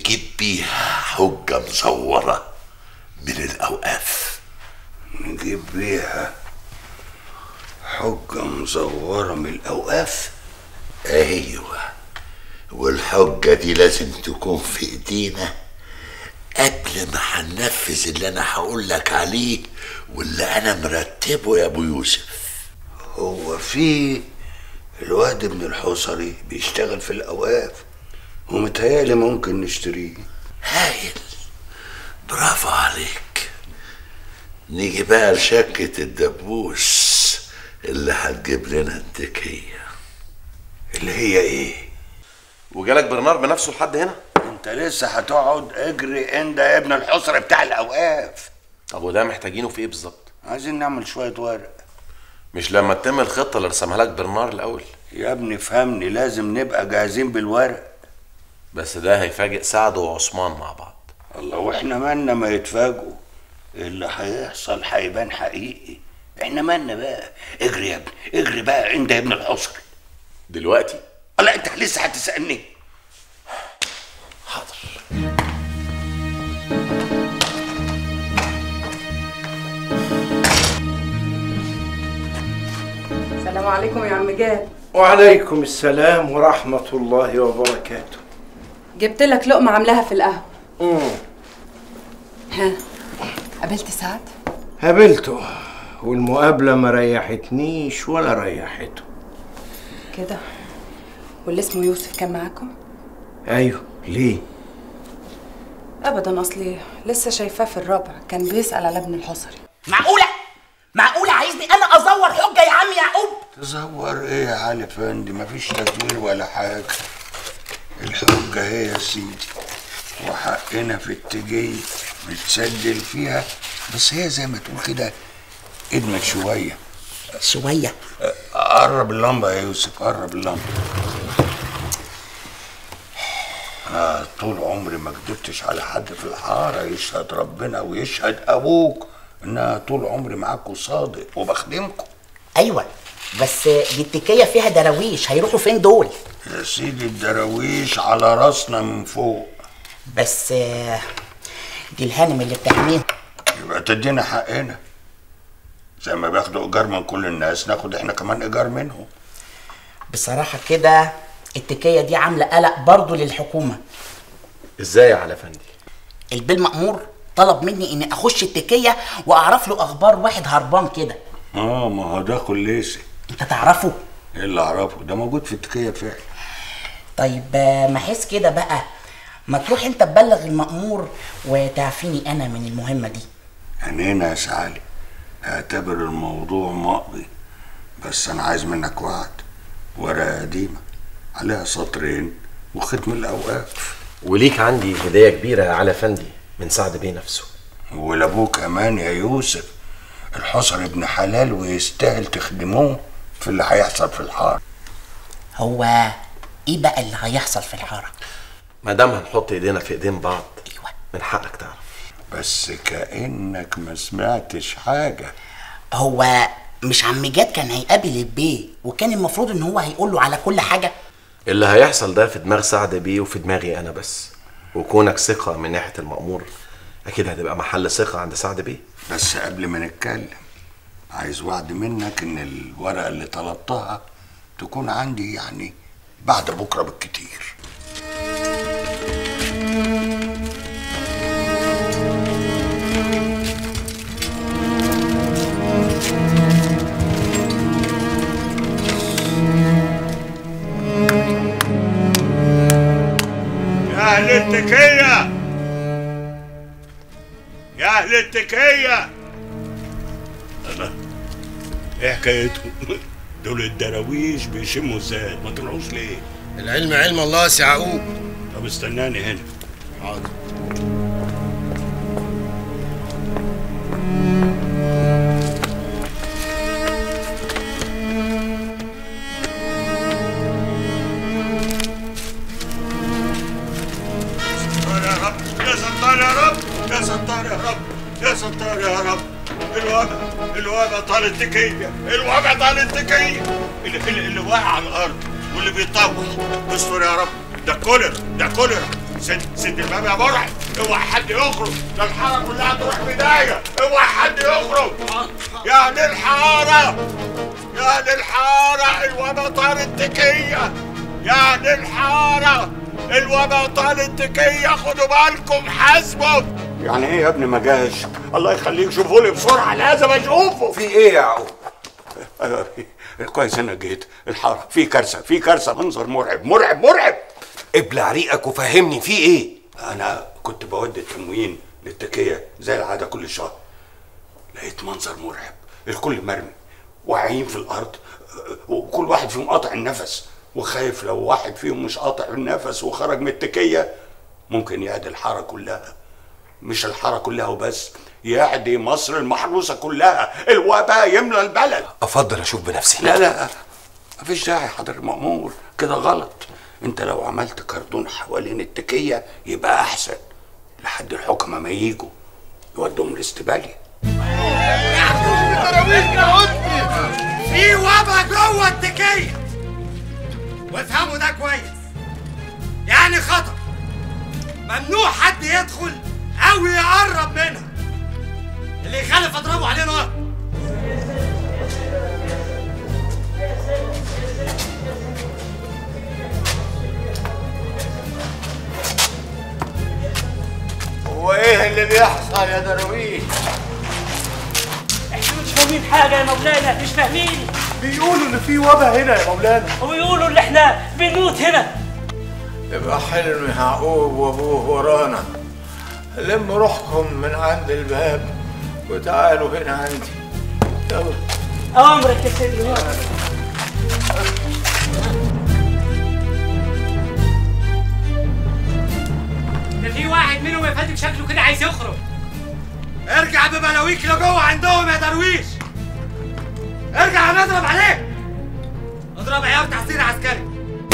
نجيب بيها حجة مزورة من الأوقاف نجيب بيها حجة مزورة من الأوقاف أيوة والحجة دي لازم تكون في إيدينا قبل ما هننفذ اللي أنا هقول لك عليه واللي أنا مرتبه يا أبو يوسف هو في الواد ابن الحصري بيشتغل في الأوقاف ومتهيألي ممكن نشتريه هايل برافو عليك نيجي بقى لشكة الدبوس اللي هتجيب لنا التكية اللي هي ايه؟ وجالك برنار بنفسه لحد هنا انت لسه هتقعد اجري انت يا ابن الحصري بتاع الأوقاف طب وده محتاجينه في ايه بالظبط عايزين نعمل شوية ورق مش لما تتم الخطه اللي رسمها لك برنار الاول يا ابني فهمني لازم نبقى جاهزين بالورق بس ده هيفاجئ سعد وعثمان مع بعض الله واحنا مالنا ما يتفاجئوا اللي هيحصل هيبان حقيقي احنا مالنا بقى اجري يا ابني اجري بقى انت يا ابن الحصري دلوقتي الله انت لسه هتسألني حاضر السلام عليكم يا عم جاد وعليكم السلام ورحمة الله وبركاته جبت لك لقمة عاملاها في القهوة مم. ها قابلت سعد قابلته والمقابلة ما ريحتنيش ولا ريحته كده واللي اسمه يوسف كان معاكم أيوه ليه؟ ابدا اصلي لسه شايفاه في الرابع كان بيسأل على ابن الحصري معقولة؟ معقولة عايزني أنا أزور حجة يا عم يعقوب؟ تزور ايه يا علي فندي مفيش تزوير ولا حاجة الحجة هي يا سيدي وحقنا في التجية متسجل فيها بس هي زي ما تقول كده ادمك شوية شوية قرب اللمبة يا يوسف قرب اللمبة أنا طول عمري ما كدبتش على حد في الحارة يشهد ربنا ويشهد أبوك إن أنا طول عمري معاكم صادق وبخدمكم أيوة بس دي التكية فيها دراويش هيروحوا فين دول؟ يا سيدي الدراويش على راسنا من فوق بس آه، دي الهانم اللي بتحميهم يبقى تدينا حقنا زي ما بياخدوا إيجار من كل الناس ناخد إحنا كمان إيجار منهم بصراحة كده التكية دي عاملة قلق برضو للحكومة ازاي يا على فندي البيل مأمور طلب مني إني أخش التكية وأعرف له أخبار واحد هربان كده آه ما هو ده كليسي أنت تعرفه؟ إيه اللي أعرفه ده موجود في التكية فعلا طيب آه، ما حس كده بقى ما تروح أنت تبلغ المأمور وتعفيني أنا من المهمة دي عينينا يا سعالي اعتبر الموضوع مقضي بس انا عايز منك وعد ورقه قديمه عليها سطرين وختم الاوقاف وليك عندي هديه كبيره يا على فندي من سعد بيه نفسه ولابوك امان يا يوسف الحصر ابن حلال ويستاهل تخدموه في اللي هيحصل في الحاره هو إيه بقى اللي هيحصل في الحارة؟ ما دام هنحط ايدينا في ايدين بعض أيوة من حقك تعرف بس كانك ما سمعتش حاجه هو مش عم جاد كان هيقابل البيه وكان المفروض ان هو هيقول له على كل حاجه اللي هيحصل ده في دماغ سعد بيه وفي دماغي انا بس وكونك ثقه من ناحيه المأمور اكيد هتبقى محل ثقه عند سعد بيه بس قبل ما نتكلم عايز وعد منك ان الورقه اللي طلبتها تكون عندي يعني بعد بكره بالكتير يا أهل التكية يا أهل التكية الله إيه حكايتهم؟ دول الدراويش بيشموا ازاي؟ ما طلعوش ليه؟ العلم علم الله يا سي يعقوب طب استناني هنا حاضر ستار يا رب يا ستار يا رب يا ستار يا رب يا ستار يا رب الوبا الوبا طال التكية الوبا طال التكية اللي, اللي, اللي واقع على الأرض واللي بيطوح استر يا رب ده كولر ده كولر سد سد الباب يا مرعب اوعى حد يخرج ده الحاره كلها تروح بدايه اوعى حد يخرج يا دي الحاره يا دي الحاره الوبا طارت تكيه يا دي الحاره الوبا طارت تكيه خدوا بالكم حاسبوا يعني ايه يا ابني ما جاش الله يخليك شوفوا لي بسرعه لازم اشوفه في ايه يا يعقوب أيوة، كويس انا جيت الحاره في كارثه في كارثه منظر مرعب مرعب مرعب ابلع ريقك وفهمني في ايه انا كنت بودي التموين للتكيه زي العاده كل شهر لقيت منظر مرعب الكل مرمي واقعين في الارض وكل واحد فيهم قاطع النفس وخايف لو واحد فيهم مش قاطع النفس وخرج من التكيه ممكن يعدي الحاره كلها مش الحاره كلها وبس يعدي مصر المحروسه كلها الوباء يملى البلد افضل اشوف بنفسي لا لا مفيش داعي حضر المأمور كده غلط انت لو عملت كرتون حوالين التكية يبقى احسن لحد الحكمة ما يجوا يودوهم الاستبالية في وبا جوه التكية وافهموا ده كويس يعني خطر ممنوع حد يدخل او يقرب منها اللي يخالف اضربه عليه نار هو ايه اللي بيحصل يا درويش احنا مش فاهمين حاجة يا مولانا مش فاهمين بيقولوا ان في وبا هنا يا مولانا ويقولوا ان احنا بنموت هنا يبقى حلم يعقوب وابوه ورانا لم روحكم من عند الباب وتعالوا هنا عندي يلا اوامرك يا سيدي ده في واحد منهم يا فندم شكله كده عايز يخرج ارجع ببلاويك لجوه عندهم يا درويش ارجع نضرب عليه اضرب عيار تحصيل عسكري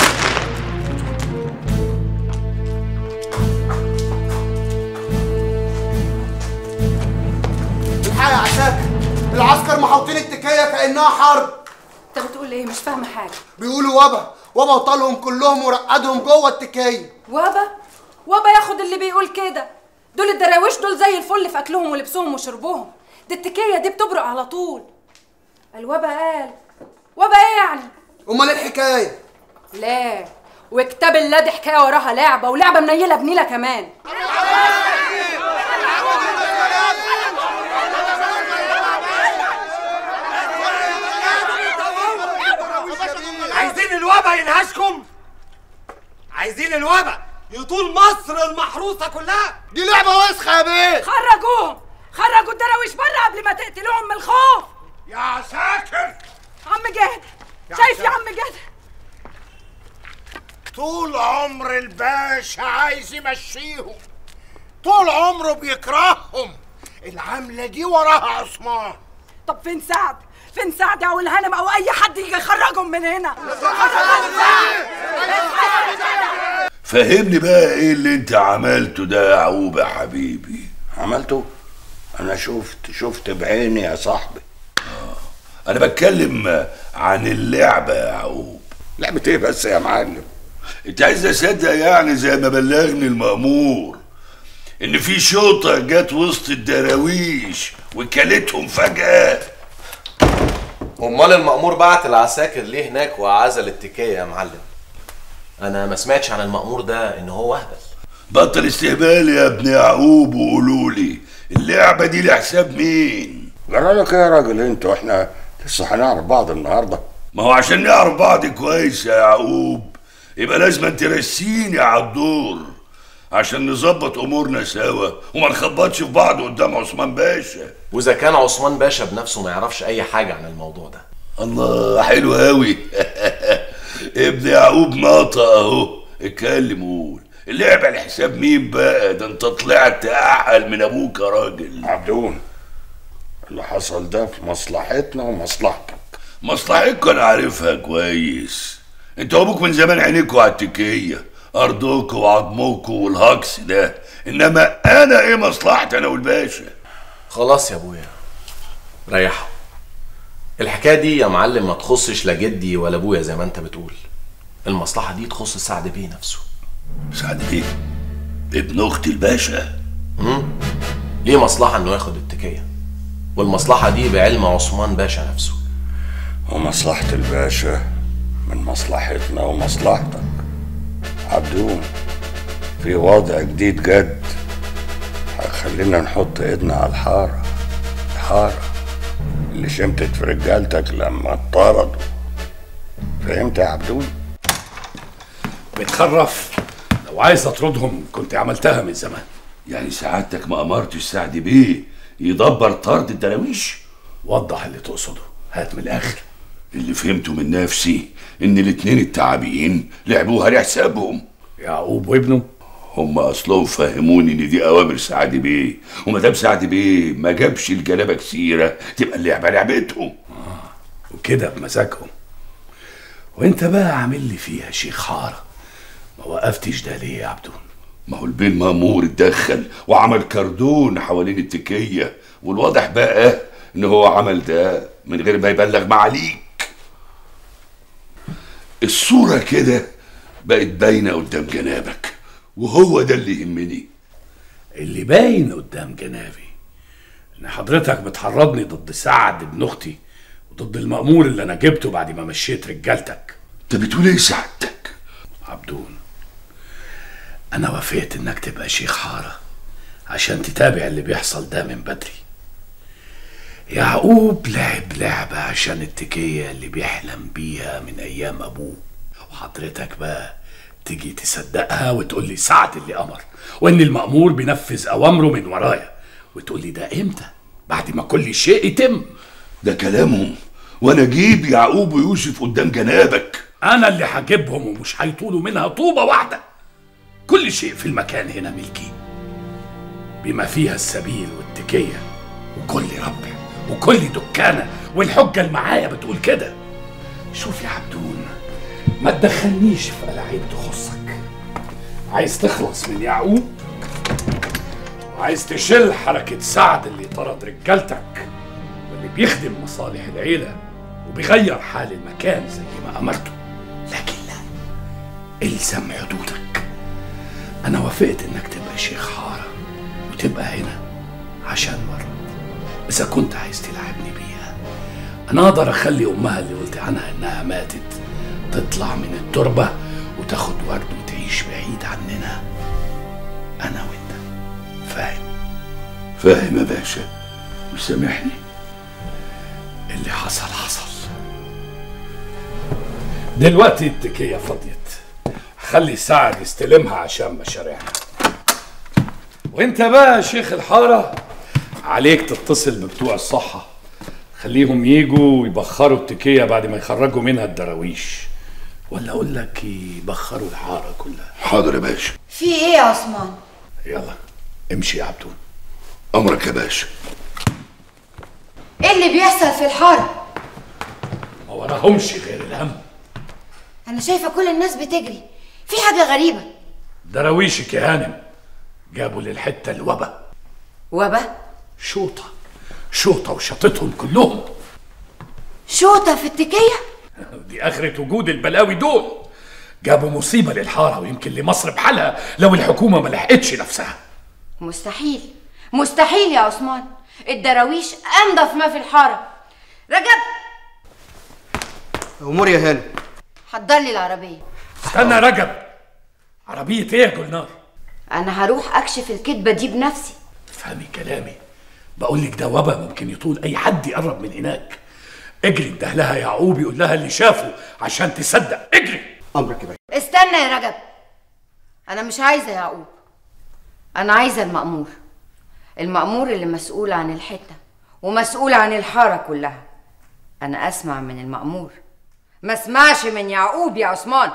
الحق يا عساكر العسكر محوطين التكية كأنها حرب انت بتقول ايه مش فاهمه حاجه بيقولوا وبا وبا وطالهم كلهم ورقدهم جوه التكية وبا وبا ياخد اللي بيقول كده دول الدراويش دول زي الفل في اكلهم ولبسهم وشربهم دي التكيه دي بتبرق على طول الوبا قال وبا ايه يعني امال ايه الحكاية لا وكتاب الله دي حكايه وراها لعبه ولعبه منيله بنيله كمان عايزين الوبا ينهشكم عايزين الوبا يطول مصر المحروسه كلها دي لعبة وسخة يا بيه خرجوهم خرجوا الدراويش بره قبل ما تقتلوهم من الخوف يا عساكر عم جاد شايف يا عم جاد طول عمر الباشا عايز يمشيهم طول عمره بيكرههم العملة دي وراها عثمان طب فين سعد فين سعد او الهانم او اي حد يجي يخرجهم من هنا فهمني بقى ايه اللي انت عملته ده يا يعقوب يا حبيبي عملته انا شفت شفت بعيني يا صاحبي انا بتكلم عن اللعبة يا يعقوب لعبة ايه بس يا معلم انت عايز اصدق يعني زي ما بلغني المأمور ان في شوطة جت وسط الدراويش وكلتهم فجأة امال المأمور بعت العساكر ليه هناك وعزل التكية يا معلم انا ما سمعتش عن المأمور ده ان هو اهبل بطل استهبال يا ابن يعقوب وقولوا لي اللعبة دي لحساب مين جرالك ايه يا راجل انت واحنا لسه هنعرف بعض النهارده ما هو عشان نعرف بعض كويس يا يعقوب يبقى لازم ترسيني على الدور عشان نظبط امورنا سوا وما نخبطش في بعض قدام عثمان باشا واذا كان عثمان باشا بنفسه ما يعرفش اي حاجة عن الموضوع ده الله حلو قوي ابن يعقوب ناطق اهو اتكلم وقول اللعبة على حساب مين بقى ده انت طلعت اعقل من ابوك يا راجل عبدون اللي حصل ده في مصلحتنا ومصلحتك مصلحتكم انا عارفها كويس انتوا ابوك من زمان عينيكوا على التكية ارضكوا وعظمكوا والهجص ده انما انا ايه مصلحتي انا والباشا خلاص يا ابويا ريحوا الحكايه دي يا معلم ما تخصش لا جدي ولا ابويا زي ما انت بتقول المصلحه دي تخص سعد بيه نفسه سعد بيه ابن اختي الباشا امم ليه مصلحه انه ياخد التكيه والمصلحه دي بعلم عثمان باشا نفسه ومصلحة الباشا من مصلحتنا ومصلحتك عبدون في وضع جديد جد هيخلينا نحط ايدنا على الحارة الحارة اللي شمتت في رجالتك لما اتطردوا فهمت يا عبدون؟ بتخرف لو عايز اطردهم كنت عملتها من زمان يعني سعادتك ما امرتش سعد بيه يدبر طرد الدراويش وضح اللي تقصده هات من الاخر اللي فهمته من نفسي ان الاتنين التعابين لعبوها لحسابهم يعقوب وابنه هم اصلهم فهموني ان دي اوامر سعد بيه وما دام سعد بيه ما جابش الجلابه كثيره تبقى اللعبه لعبتهم وكده بمزاجهم وانت بقى عامل لي فيها شيخ حاره ما وقفتش ده ليه يا عبدون ما هو البين مامور اتدخل وعمل كردون حوالين التكيه والواضح بقى ان هو عمل ده من غير ما يبلغ معاليك الصوره كده بقت باينه قدام جنابك وهو ده اللي يهمني اللي باين قدام جنابي ان حضرتك بتحرضني ضد سعد ابن اختي وضد المأمور اللي انا جبته بعد ما مشيت رجالتك انت بتقول ايه سعادتك عبدون انا وافقت انك تبقى شيخ حاره عشان تتابع اللي بيحصل ده من بدري يعقوب لعب لعبة عشان التكية اللي بيحلم بيها من أيام أبوه وحضرتك بقى تيجي تصدقها وتقول لي سعد اللي أمر وإن المأمور بينفذ أوامره من ورايا وتقول لي ده إمتى بعد ما كل شيء يتم ده كلامهم وانا اجيب يعقوب ويوسف قدام جنابك أنا اللي هجيبهم ومش هيطولوا منها طوبة واحدة كل شيء في المكان هنا ملكي بما فيها السبيل والتكية وكل ربع وكل دكانة والحجة اللي معايا بتقول كده شوف يا عبدون ما تدخلنيش في ألاعيب تخصك عايز تخلص من يعقوب وعايز تشيل حركة سعد اللي طرد رجالتك واللي بيخدم مصالح العيلة وبيغير حال المكان زي ما أمرته لكن لا الزم حدودك أنا وافقت إنك تبقى شيخ حارة وتبقى هنا عشان ورد إذا كنت عايز تلعبني بيها أنا أقدر أخلي أمها اللي قلت عنها إنها ماتت تطلع من التربة وتاخد ورد وتعيش بعيد عننا أنا وأنت فاهم فاهم يا باشا وسامحني اللي حصل حصل دلوقتي التكية فضيت خلي سعد يستلمها عشان مشاريعنا وانت بقى يا شيخ الحارة عليك تتصل ببتوع الصحة خليهم يجوا ويبخروا التكية بعد ما يخرجوا منها الدراويش ولا اقول لك يبخروا الحارة كلها حاضر يا باشا في ايه يا عثمان يلا امشي يا عبدون امرك يا باشا ايه اللي بيحصل في الحاره ما وراهمش غير الهم انا شايفه كل الناس بتجري في حاجه غريبه دراويشك يا هانم جابوا للحتة الوبا وبا شوطة شوطة وشطتهم كلهم شوطه في التكيه دي آخرة وجود البلاوي دول جابوا مصيبة للحارة ويمكن لمصر بحالها لو الحكومة ما لحقتش نفسها مستحيل مستحيل يا عثمان الدراويش انضف ما في الحاره رجب امور يا هانم حضر لي العربيه استنى يا رجب عربية ايه يا جولنار انا هروح اكشف الكذبه دي بنفسي فهمي كلامي بقول لك ده وبا ممكن يطول اي حد يقرب من هناك اجري انده لها يعقوب يقول لها اللي شافه عشان تصدق اجري امرك يا باشا استنى يا رجب انا مش عايزه يعقوب انا عايزه المأمور المأمور اللي مسؤول عن الحته ومسؤول عن الحاره كلها انا اسمع من المأمور ما اسمعش من يعقوب يا عثمان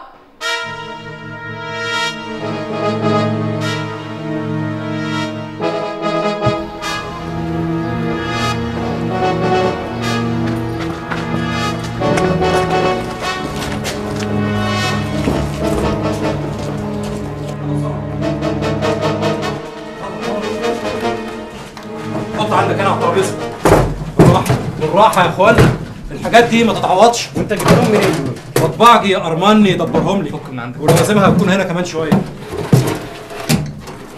حط عندك هنا على الترابيزه بالراحه بالراحه يا اخوانا الحاجات دي ما تتعوضش وانت جبتهم منين مطبعجي ارماني دبرهم لي فك من عندك ولوازمها هتكون هنا كمان شويه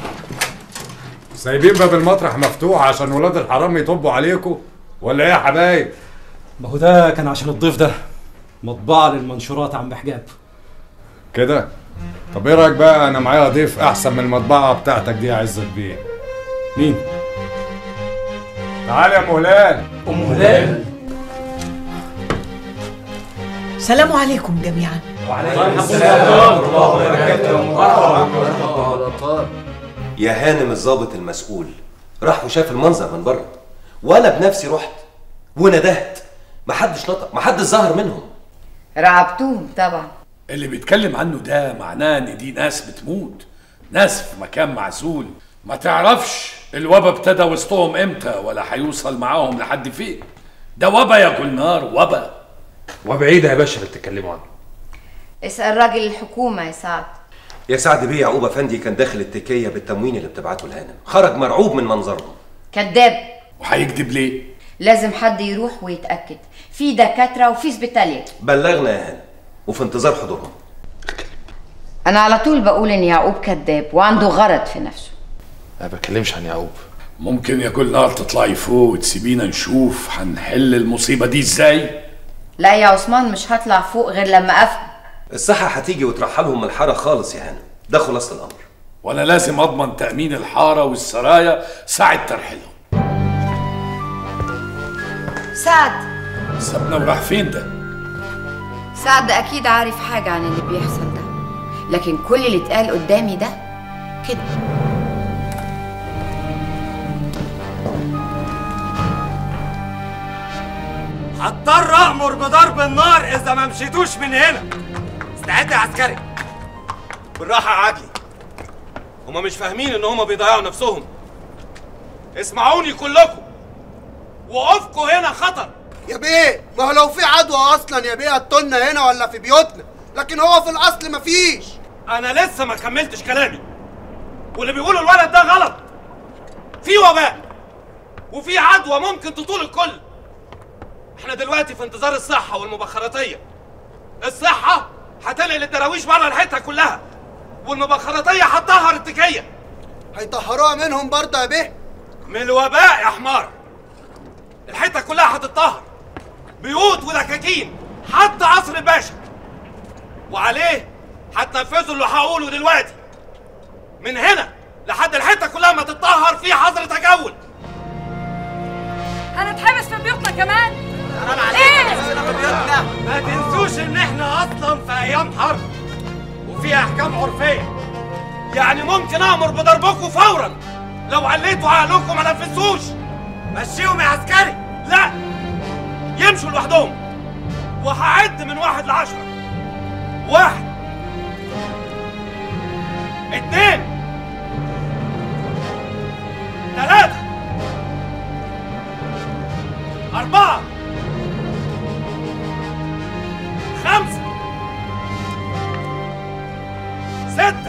سايبين باب المطرح مفتوح عشان ولاد الحرام يطبوا عليكم ولا ايه يا حبايب ما هو ده كان عشان الضيف ده مطبعة للمنشورات يا عم حجاب كده طب ايه رايك بقى انا معايا ضيف احسن من المطبعه بتاعتك دي يا عزت بيه مين تعال يا ام هلال ام هلال سلام عليكم جميعا وعليكم السلام ورحمه الله وبركاته يا هانم الضابط المسؤول راح وشاف المنظر من بره وانا بنفسي رحت وندهت محدش نطق محدش ظهر منهم رعبتوهم طبعا اللي بيتكلم عنه ده معناه ان دي ناس بتموت ناس في مكان معزول ما تعرفش الوبا ابتدى وسطهم امتى ولا هيوصل معاهم لحد فين ده وبا يا جولنار وبا وبعيدة يا باشا اللي بتتكلموا عنه اسأل راجل الحكومة يا سعد يا سعد بيه يعقوب افندي كان داخل التكيه بالتموين اللي بتبعته الهانم خرج مرعوب من منظرهم كذاب وهيكذب ليه لازم حد يروح ويتأكد في دكاترة وفي سبيتالية بلغنا يا هانم وفي انتظار حضورهم أنا على طول بقول إن يعقوب كذاب وعنده غرض في نفسه ما بتكلمش عن يعقوب ممكن يا جولنار تطلعي فوق وتسيبينا نشوف هنحل المصيبة دي ازاي لا يا عثمان مش هطلع فوق غير لما أفهم الصحة هتيجي وترحلهم من الحارة خالص يا هانم ده خلاصة الأمر وانا لازم اضمن تأمين الحارة والسرايا ساعة ترحيلهم سعد سابنا وراح فين ده سعد أكيد عارف حاجة عن اللي بيحصل ده لكن كل اللي اتقال قدامي ده كده هضطر أأمر بضرب النار إذا ما مشيتوش من هنا استعد يا عسكري بالراحة يا عجلي هما مش فاهمين إن هما بيضيعوا نفسهم اسمعوني كلكم وقوفكوا هنا خطر يا بيه ما هو لو في عدوى اصلا يا بيه هتطولنا هنا ولا في بيوتنا لكن هو في الاصل مفيش انا لسه ما كملتش كلامي واللي بيقولوا الولد ده غلط في وباء وفي عدوى ممكن تطول الكل احنا دلوقتي في انتظار الصحة والمبخراتية الصحة هتنقل الدراويش بره الحتة كلها والمبخراتية هتطهر التكية هيطهروها منهم برضه يا بيه من الوباء يا حمار الحتة كلها هتتطهر بيوت ودكاكين حتى قصر الباشا وعليه هتنفذوا اللي هقوله دلوقتي من هنا لحد الحتة كلها ما تتطهر في حظر تجول هنتحبس في بيوتنا كمان ايه ما تنسوش ان احنا اصلا في ايام حرب وفي احكام عرفيه يعني ممكن امر بضربكم فورا لو عليتوا عقلكم ما نفذتوش مشيهم يا عسكري لا يمشوا لوحدهم وهعد من واحد لعشرة واحد اتنين تلاتة أربعة خمسة ستة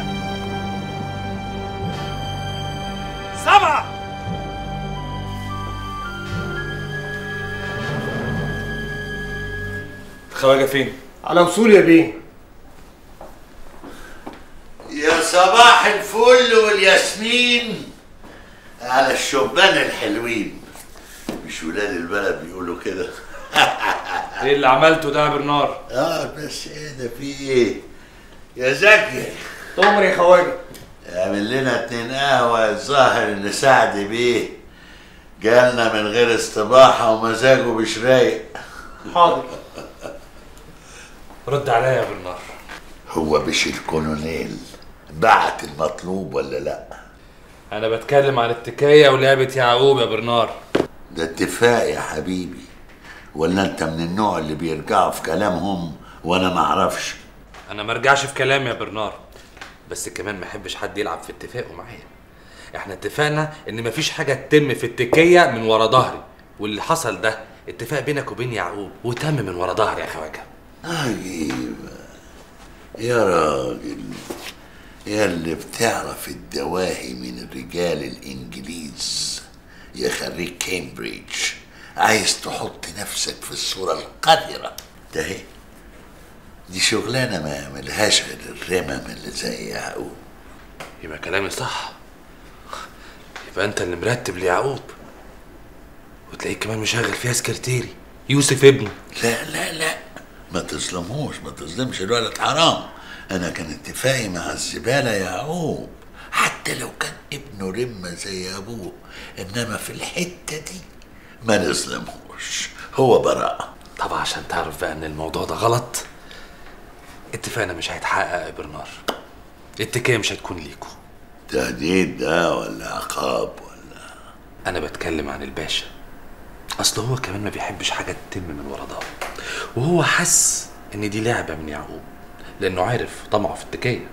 سبعة الخواجة فين؟ على وصول يا بيه يا صباح الفل والياسمين على الشبان الحلوين مش ولاد البلد بيقولوا كده ايه اللي عملته ده يا برنار؟ اه بس ايه ده في ايه يا زكي تؤمر يا خواجه اعمل لنا اتنين قهوة الظاهر ان سعد بيه جالنا من غير استباحة ومزاجه مش رايق حاضر رد عليا يا برنار هو مش الكولونيل بعت المطلوب ولا لا انا بتكلم عن التكية ولعبة يعقوب يا برنار ده اتفاق يا حبيبي ولا انت من النوع اللي بيرجعوا في كلامهم وانا ما اعرفش انا ما ارجعش في كلامي يا برنار بس كمان ما احبش حد يلعب في اتفاقه معايا احنا اتفقنا ان مفيش حاجه تتم في التكيه من ورا ظهري واللي حصل ده اتفاق بينك وبين يعقوب وتم من ورا ظهري يا خواجه عجيب يا راجل يا اللي بتعرف الدواهي من الرجال الانجليز يا خريج كامبريدج عايز تحط نفسك في الصورة القذرة ده هي دي شغلانة ما يعملهاش غير الرمم اللي زي يعقوب يبقى كلامي صح يبقى انت اللي مرتب ليعقوب وتلاقيك كمان مشغل فيها سكرتيري يوسف ابنه لا لا لا ما تظلموش ما تظلمش الولد حرام انا كان اتفاقي مع الزباله يا يعقوب حتى لو كان ابنه رمه زي ابوه انما في الحته دي ما نظلمهوش هو براءه طبعا عشان تعرف بقى ان الموضوع ده غلط اتفاقنا مش هيتحقق يا برنار الاتكاية مش هتكون ليكوا تهديد ده ولا عقاب ولا انا بتكلم عن الباشا اصل هو كمان ما بيحبش حاجه تتم من ورا ظهره وهو حس ان دي لعبه من يعقوب لانه عارف طمعه في التكايه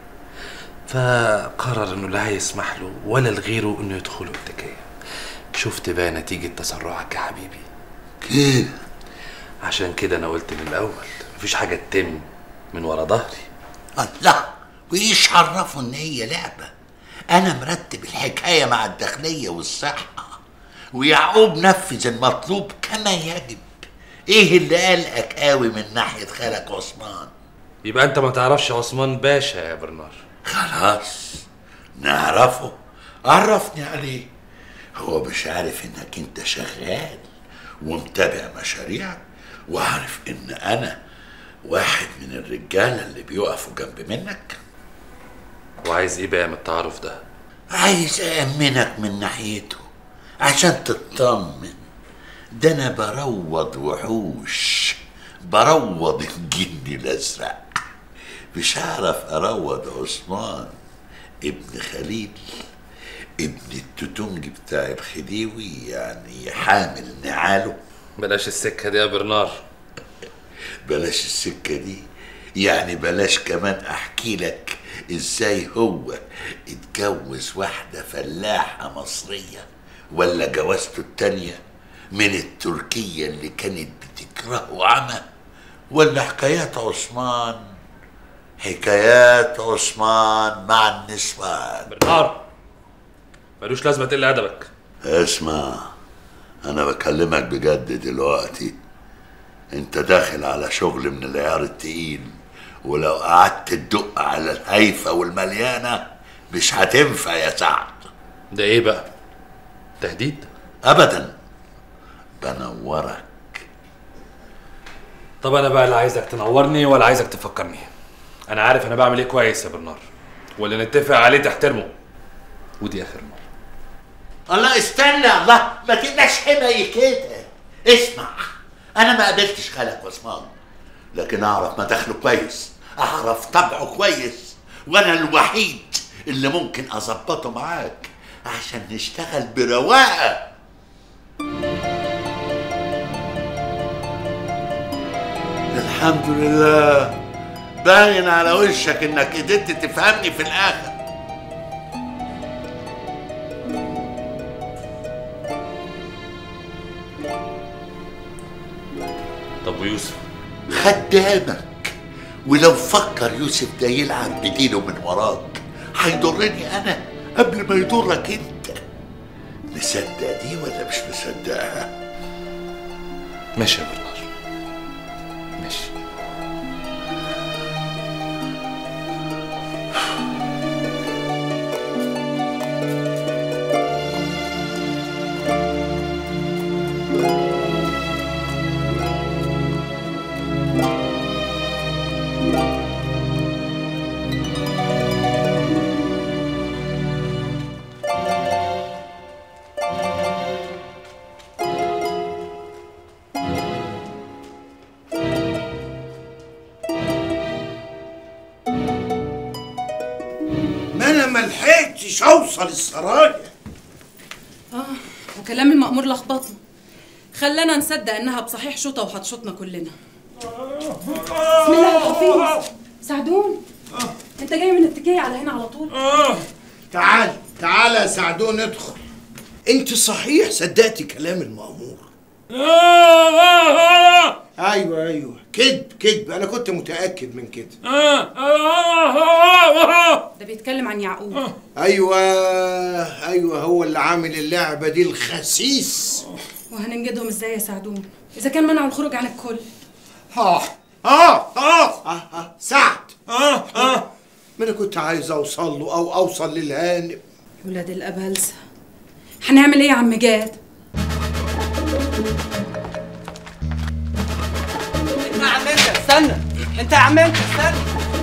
فقرر انه لا هيسمح له ولا لغيره انه يدخلوا التكايه شفت بقى نتيجه تسرعك يا حبيبي كده عشان كده انا قلت من الاول مفيش حاجه تتم من ورا ظهري الله وايش عرفوا ان هي لعبه انا مرتب الحكايه مع الداخليه والصحه ويعقوب نفذ المطلوب كما يجب ايه اللي قلقك قوي من ناحيه خالك عثمان يبقى انت ما تعرفش عثمان باشا يا برنار خلاص نعرفه عرفني عليه هو مش عارف انك انت شغال ومتابع مشاريع وعارف ان انا واحد من الرجاله اللي بيقفوا جنب منك وعايز ايه بقى من التعارف ده عايز أأمنك من ناحيته عشان تطمن ده أنا بروض وحوش بروض الجن الأزرق مش هعرف أروض عثمان ابن خليل ابن التوتونج بتاع الخديوي يعني حامل نعاله بلاش السكه دي يا برنار بلاش السكة دي يعني بلاش كمان احكي لك ازاي هو اتجوز واحدة فلاحة مصرية ولا جوازته التانية من التركية اللي كانت بتكرهه عمى ولا حكايات عثمان حكايات عثمان مع النسوان برنار ملوش لازمه تقل ادبك اسمع انا بكلمك بجد دلوقتي انت داخل على شغل من العيار التقيل ولو قعدت تدق على الهايفه والمليانه مش هتنفع يا سعد ده ايه بقى تهديد ابدا بنورك طب انا بقى لا عايزك تنورني ولا عايزك تفكرني انا عارف انا بعمل ايه كويس يا برنار واللي نتفق عليه تحترمه ودي اخر مره الله استنى الله ما تبقاش حماي كده اسمع انا ما قابلتش خالك عثمان لكن اعرف مداخله كويس اعرف طبعه كويس وانا الوحيد اللي ممكن اظبطه معاك عشان نشتغل برواقه الحمد لله باين على وشك انك قدرت تفهمني في الاخر طب ويوسف خدامك ولو فكر يوسف ده يلعب بديله من وراك هيضرني انا قبل ما يضرك انت مصدق دي ولا مش مصدقها ماشي يا برنار ماشي ما انا ما لحقتش اوصل السرايا اه وكلام المأمور لخبطنا خلانا نصدق انها بصحيح شوطه وهتشوطنا كلنا بسم الله يا حفيظ سعدون انت جاي من التكية على هنا على طول تعال تعال يا سعدون ادخل انت صحيح صدقتي كلام المأمور ايوه ايوه كذب كذب انا كنت متاكد من كده ده بيتكلم عن يعقوب ايوه ايوه هو اللي عامل اللعبه دي الخسيس وهننجدهم ازاي يا سعدون اذا كان منعوا الخروج عن الكل اه اه اه اه سعد اه اه ما انا كنت عايز اوصل له او اوصل للهانم ولاد الابلسه هنعمل ايه يا عم جاد انت يا عم انت استنى انت يا عم انت استنى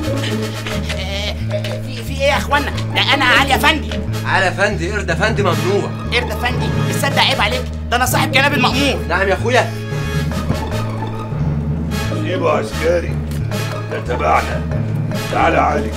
في في ايه يا اخوانا ده انا علي افندي على افندي قرد افندي ممنوع قرد افندي تصدق عيب عليك ده انا صاحب جناب المأمور نعم يا اخويا سيبه عسكري ده تبعنا تعالى يا علي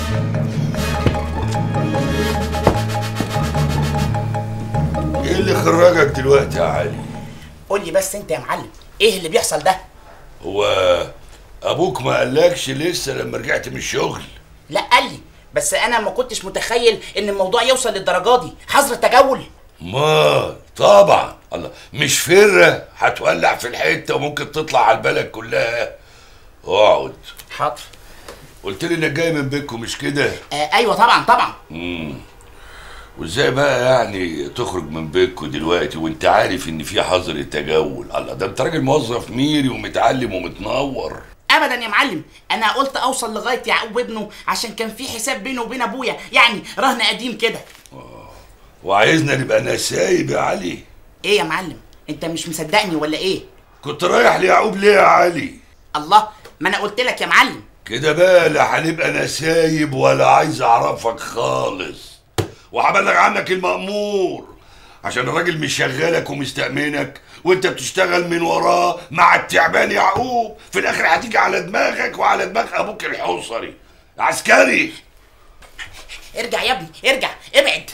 ايه اللي خرجك دلوقتي يا علي قول لي بس انت يا معلم ايه اللي بيحصل ده هو ابوك ما قالكش لسه لما رجعت من الشغل لا قال لي بس انا ما كنتش متخيل ان الموضوع يوصل للدرجه دي حظر تجول ما طبعا الله مش فرة هتولع في الحتة وممكن تطلع على البلد كلها اقعد حاضر قلت لي انك جاي من بيتكم مش كده آه ايوه طبعا طبعا امم وازاي بقى يعني تخرج من بيتكم دلوقتي وانت عارف ان في حظر تجول الله ده انت راجل موظف ميري ومتعلم ومتنور ابدا يا معلم انا قلت اوصل لغايه يعقوب ابنه عشان كان في حساب بينه وبين ابويا يعني رهن قديم كده وعايزنا نبقى نسايب يا علي ايه يا معلم انت مش مصدقني ولا ايه كنت رايح ليعقوب ليه يا علي الله ما انا قلت لك يا معلم كده بقى لا هنبقى نسايب ولا عايز اعرفك خالص وهبلغ عنك المأمور عشان الراجل مش شغالك ومستأمنك وانت بتشتغل من وراه مع التعبان يعقوب في الاخر هتيجي على دماغك وعلى دماغ ابوك الحوصري عسكري ارجع يا ابني ارجع ابعد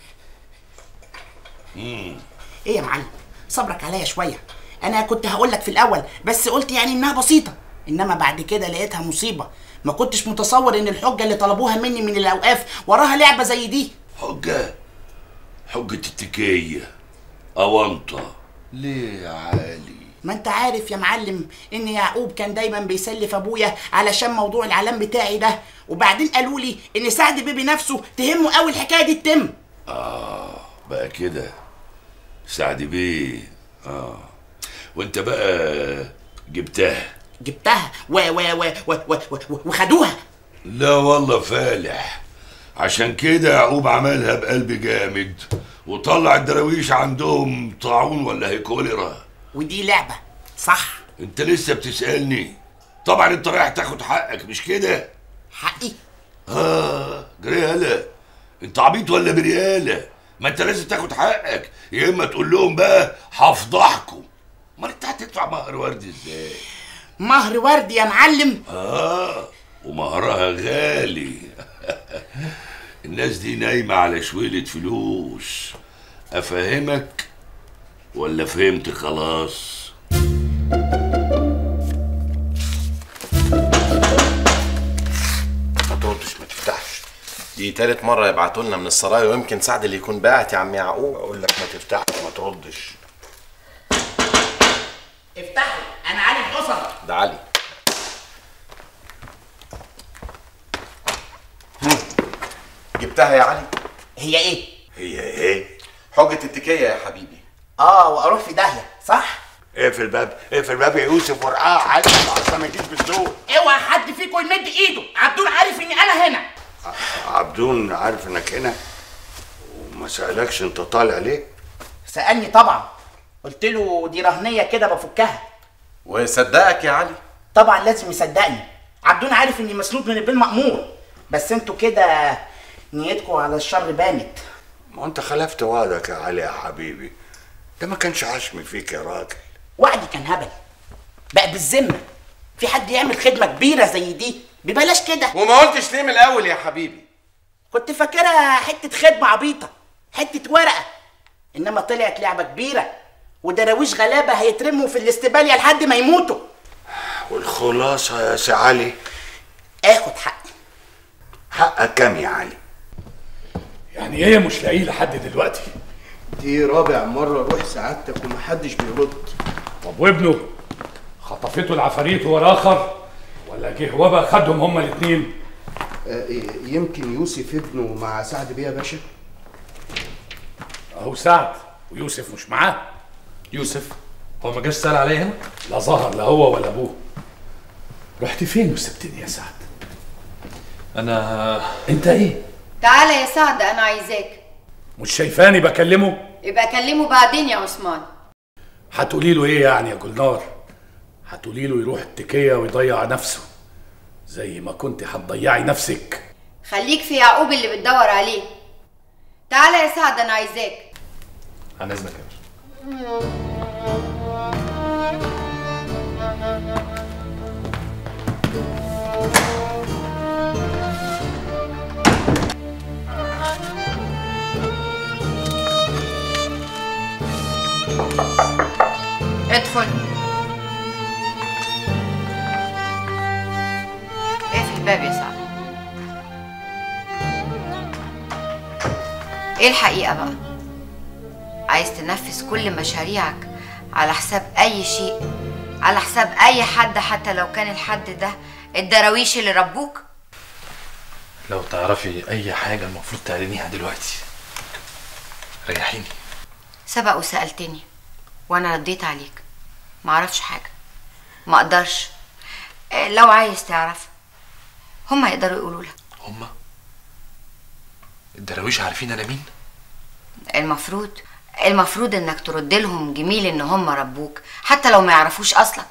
مم. ايه يا معلم صبرك عليا شويه انا كنت هقول لك في الاول بس قلت يعني انها بسيطه انما بعد كده لقيتها مصيبه ما كنتش متصور ان الحجه اللي طلبوها مني من الاوقاف وراها لعبه زي دي حجة حجة التكية أونطة ليه يا علي ما انت عارف يا معلم ان يعقوب كان دايما بيسلف ابويا علشان موضوع العلام بتاعي ده وبعدين قالوا لي ان سعد بيبي نفسه تهمه قوي الحكايه دي تتم آه بقى كده سعد بيه آه وانت بقى جبتها جبتها و و و و و و وخدوها لا والله فالح عشان كده يعقوب عملها بقلب جامد وطلع الدراويش عندهم طاعون ولا هي كوليرا ودي لعبه صح انت لسه بتسألني طبعا انت رايح تاخد حقك مش كده حقي اه جريالة انت عبيط ولا بريالة ما انت لازم تاخد حقك يا اما تقول لهم بقى هفضحكم امال انت هتدفع مهر ورد ازاي مهر ورد يا معلم اه ومهرها غالي الناس دي نايمة على شويلة فلوس افهمك ولا فهمت خلاص ما تردش ما تفتحش دي تالت مرة يبعتوا لنا من السرايا ويمكن سعد اللي يكون باعت يا عم يعقوب اقول لك ما تفتحش ما تردش افتحوا انا علي الحصن ده علي جبتها يا علي هي ايه هي ايه حجة التكية يا حبيبي اه واروح في داهيه صح اقفل الباب اقفل الباب يا يوسف ورقعها حاجه عشان ما يجيش بالسوق اوعى حد فيكم يمد ايده عبدون عارف اني انا هنا عبدون عارف انك هنا وما سألكش انت طالع ليه سالني طبعا قلت له دي رهنيه كده بفكها وصدقك يا علي طبعا لازم يصدقني عبدون عارف اني مسنود من البين مأمور بس انتوا كده نيتكم على الشر بانت ما انت خلفت وعدك يا علي يا حبيبي ده ما كانش عشم فيك يا راجل وعدي كان هبل بقى بالذمه في حد يعمل خدمه كبيره زي دي ببلاش كده وما قلتش ليه من الاول يا حبيبي كنت فاكرها حته خدمه عبيطه حته ورقه انما طلعت لعبه كبيره ودراويش غلابه هيترموا في الاستباليه لحد ما يموتوا والخلاصه يا سي علي اخد حقي حقك كام يا علي يعني ايه مش لاقيه لحد دلوقتي دي رابع مرة اروح سعادتك ومحدش بيرد طب وابنه خطفته العفاريت ورا اخر ولا جه وبا خدهم هما الاثنين آه، يمكن يوسف ابنه مع سعد بيه يا باشا اهو سعد ويوسف مش معاه يوسف هو ما جاش سأل عليا هنا لا ظهر لا هو ولا ابوه رحت فين وسبتني يا سعد انا انت ايه تعالى يا سعد انا عايزاك مش شايفاني بكلمه يبقى كلمه بعدين يا عثمان هتقولي له ايه يعني يا جلنار هتقولي له يروح التكيه ويضيع نفسه زي ما كنت هتضيعي نفسك خليك في يعقوب اللي بتدور عليه تعالى يا سعد انا عايزاك عن اذنك يا باشا ادخل اقفل الباب يا سعد ايه الحقيقة بقى عايز تنفذ كل مشاريعك على حساب اي شيء على حساب اي حد حتى لو كان الحد ده الدراويش اللي ربوك لو تعرفي اي حاجه المفروض تعلنيها دلوقتي ريحيني سبق وسألتني وانا رديت عليك معرفش حاجة ما اقدرش آه، لو عايز تعرف هما يقدروا يقولوا لك هما الدراويش عارفين انا مين المفروض المفروض انك ترد لهم جميل ان هم ربوك حتى لو ما يعرفوش اصلك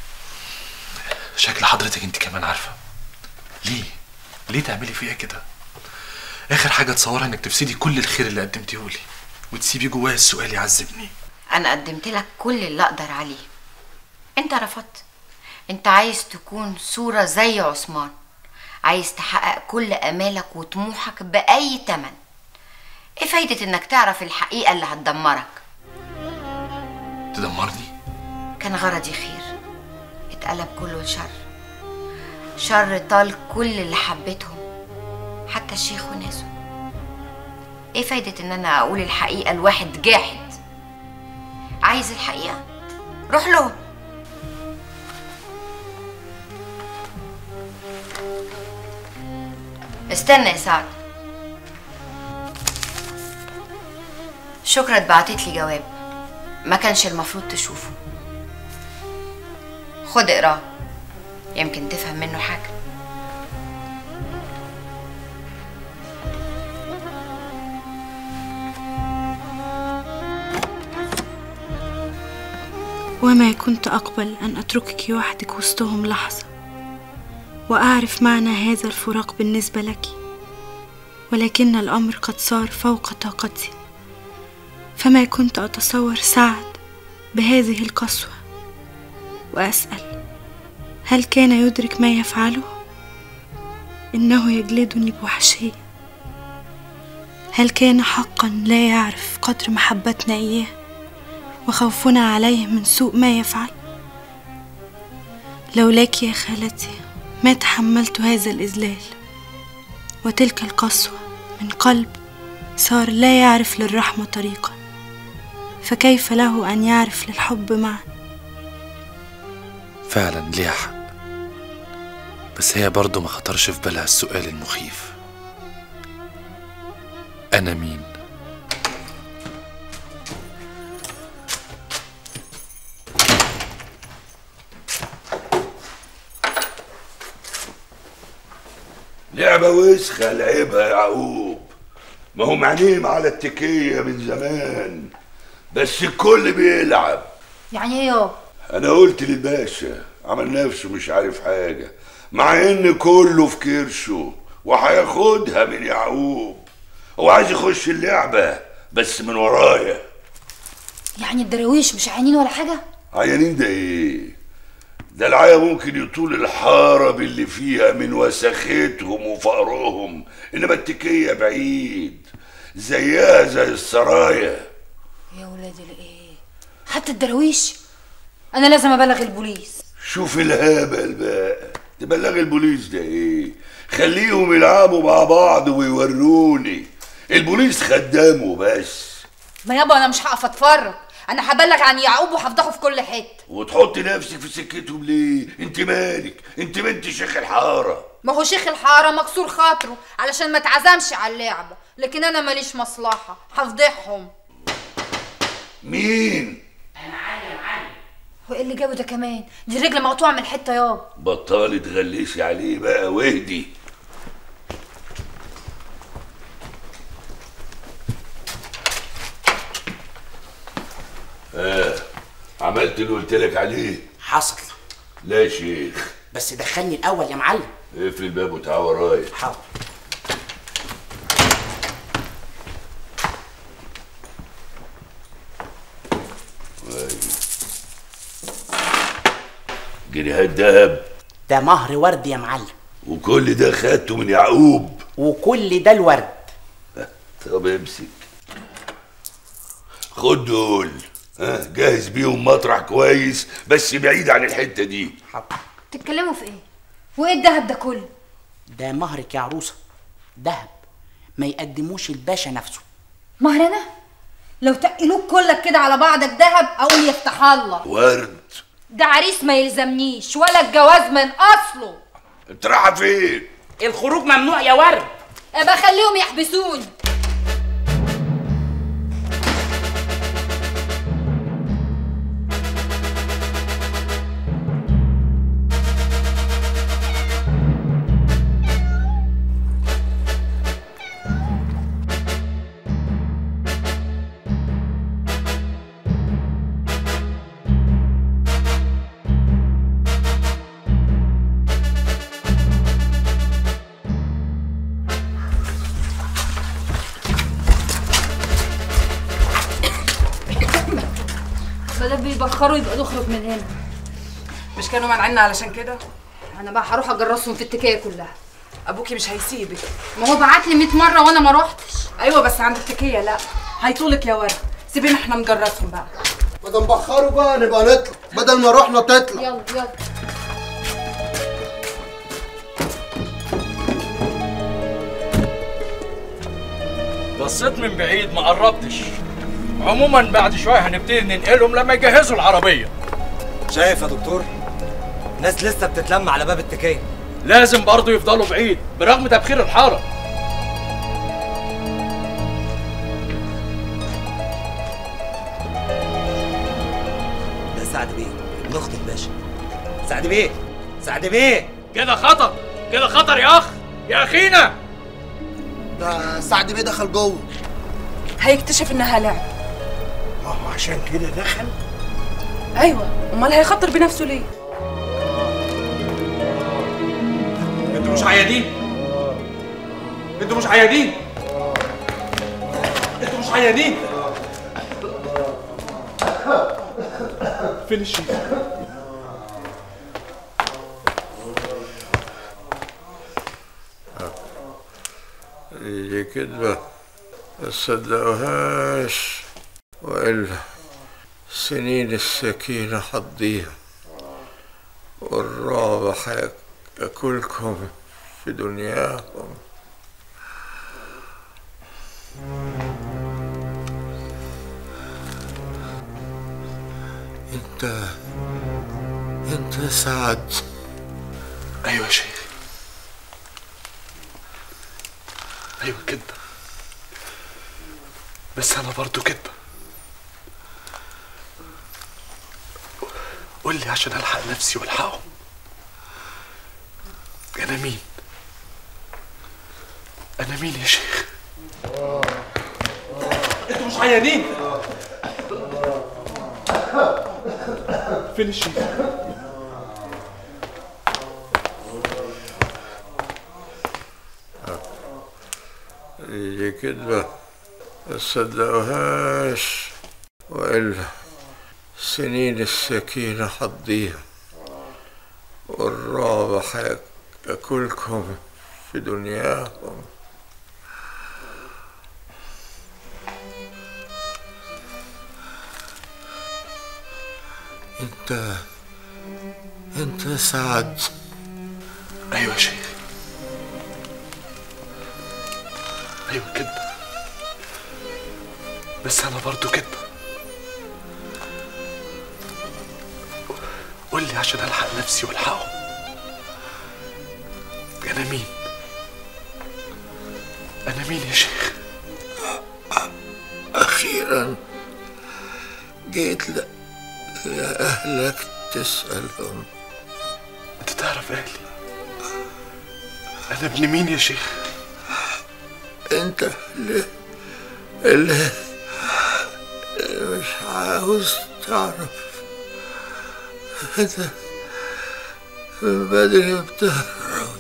شكل حضرتك انت كمان عارفه ليه ليه تعملي فيا كده اخر حاجه تصورها انك تفسدي كل الخير اللي قدمتيهولي وتسيبي جوايا السؤال يعذبني انا قدمت لك كل اللي اقدر عليه انت رفضت انت عايز تكون صورة زي عثمان عايز تحقق كل امالك وطموحك باي تمن ايه فايدة انك تعرف الحقيقة اللي هتدمرك تدمرني كان غرضي خير اتقلب كله لشر شر طال كل اللي حبيتهم حتى الشيخ وناسه ايه فايدة ان انا اقول الحقيقة لواحد جاحد عايز الحقيقة روح له استنى يا سعد شكرا بعتت لي جواب ما كانش المفروض تشوفه خد اقراه يمكن تفهم منه حاجة وما كنت أقبل أن أتركك وحدك وسطهم لحظة وأعرف معنى هذا الفراق بالنسبة لك ولكن الأمر قد صار فوق طاقتي فما كنت أتصور سعد بهذه القسوة وأسأل هل كان يدرك ما يفعله؟ إنه يجلدني بوحشية هل كان حقا لا يعرف قدر محبتنا إياه وخوفنا عليه من سوء ما يفعل لولاك يا خالتي ما تحملت هذا الإذلال وتلك القسوة من قلب صار لا يعرف للرحمة طريقا فكيف له أن يعرف للحب معا فعلا ليها حق بس هي برضه ما خطرش في بالها السؤال المخيف انا مين لعبة وسخة لعبها يا يعقوب ما هو معنيم على التكية من زمان بس الكل بيلعب يعني ايه يابا انا قلت للباشا عمل نفسه مش عارف حاجة مع ان كله في كرشه وهياخدها من يعقوب هو عايز يخش اللعبة بس من ورايا يعني الدراويش مش عيانين ولا حاجه عيانين ده ايه ده العيا ممكن يطول الحارة باللي فيها من وسختهم وفقرهم انما التكية بعيد زيها زي السرايا يا ولادي الايه حتى الدراويش انا لازم ابلغ البوليس شوف الهبل بقى تبلغ البوليس ده ايه خليهم يلعبوا مع بعض ويوروني البوليس خدامه بس ما يابا انا مش هقف اتفرج انا هبلغ عن يعقوب وهفضحه في كل حته وتحط نفسك في سكتهم ليه انت مالك انت بنت شيخ الحاره ما هو شيخ الحاره مكسور خاطره علشان ما اتعزمش على اللعبه لكن انا ماليش مصلحه هفضحهم مين هو ايه اللي جابه ده كمان دي الرجل مقطوعه من حته يابا بطلي تغلسي عليه بقى واهدي اه عملت اللي قلت لك عليه حصل لا يا شيخ بس دخلني الاول يا معلم اقفل الباب وتعال ورايا حاضر جنيهات دهب ده مهر ورد يا معلم وكل ده خدته من يعقوب وكل ده الورد طب امسك خد دول ها جهز بيهم مطرح كويس بس بعيد عن الحته دي تتكلموا في ايه وايه الدهب ده كله ده مهرك يا عروسه دهب ما يقدموش الباشا نفسه مهر انا لو تقلوك كلك كده على بعضك دهب اقول يفتح الله ورد ده عريس ما يلزمنيش ولا الجواز من اصله انت رايحه فين الخروج ممنوع يا ورد ابقى خليهم يحبسوني بدل بيبخروا يبقى نخرج من هنا مش كانوا مانعيننا علشان كده انا بقى هروح اجرسهم في التكيه كلها ابوكي مش هيسيبك ما هو بعت لي 100 مره وانا ما روحتش ايوه بس عند التكيه لا هيطولك يا ورد سيبينا احنا نجرسهم بقى ما دام بخروا بقى نبقى نطلع بدل ما رحنا تطلع يلا يلا بصيت من بعيد ما قربتش عموما بعد شويه هنبتدي ننقلهم لما يجهزوا العربيه شايف يا دكتور ناس لسه بتتلم على باب التكيه لازم برضه يفضلوا بعيد برغم تبخير الحاره ده سعد بيه ابن اخت الباشا سعد بيه سعد بيه كده خطر كده خطر يا اخ يا اخينا ده سعد بيه دخل جوه هيكتشف انها لعب ما هو عشان كده دخل ايوه امال هيخطر بنفسه ليه انتوا مش عيانين انتوا مش عيانين انتوا مش عيانين فين الشيخ دي كدبة ما تصدقوهاش وإلا سنين السكينة حضيها والرعب هياكلكم في دنياكم انت انت سعد ايوه يا شيخ ايوه كده بس انا برضو كده قول لي عشان الحق نفسي والحقهم انا مين انا مين يا شيخ انتوا مش عيانين فين الشيخ دي كدبة ما تصدقوهاش وإلا سنين السكينة حضيها والرعب هياكلكم في دنياكم انت انت سعد ايوه يا شيخ ايوه كده بس انا برضو كده قول لي عشان الحق نفسي والحقهم انا مين انا مين يا شيخ أخيرا جيت ل... لأهلك تسألهم انت تعرف اهلي انا ابن مين يا شيخ انت اللي اللي اللي مش عاوز تعرف انت من بدري بتهرب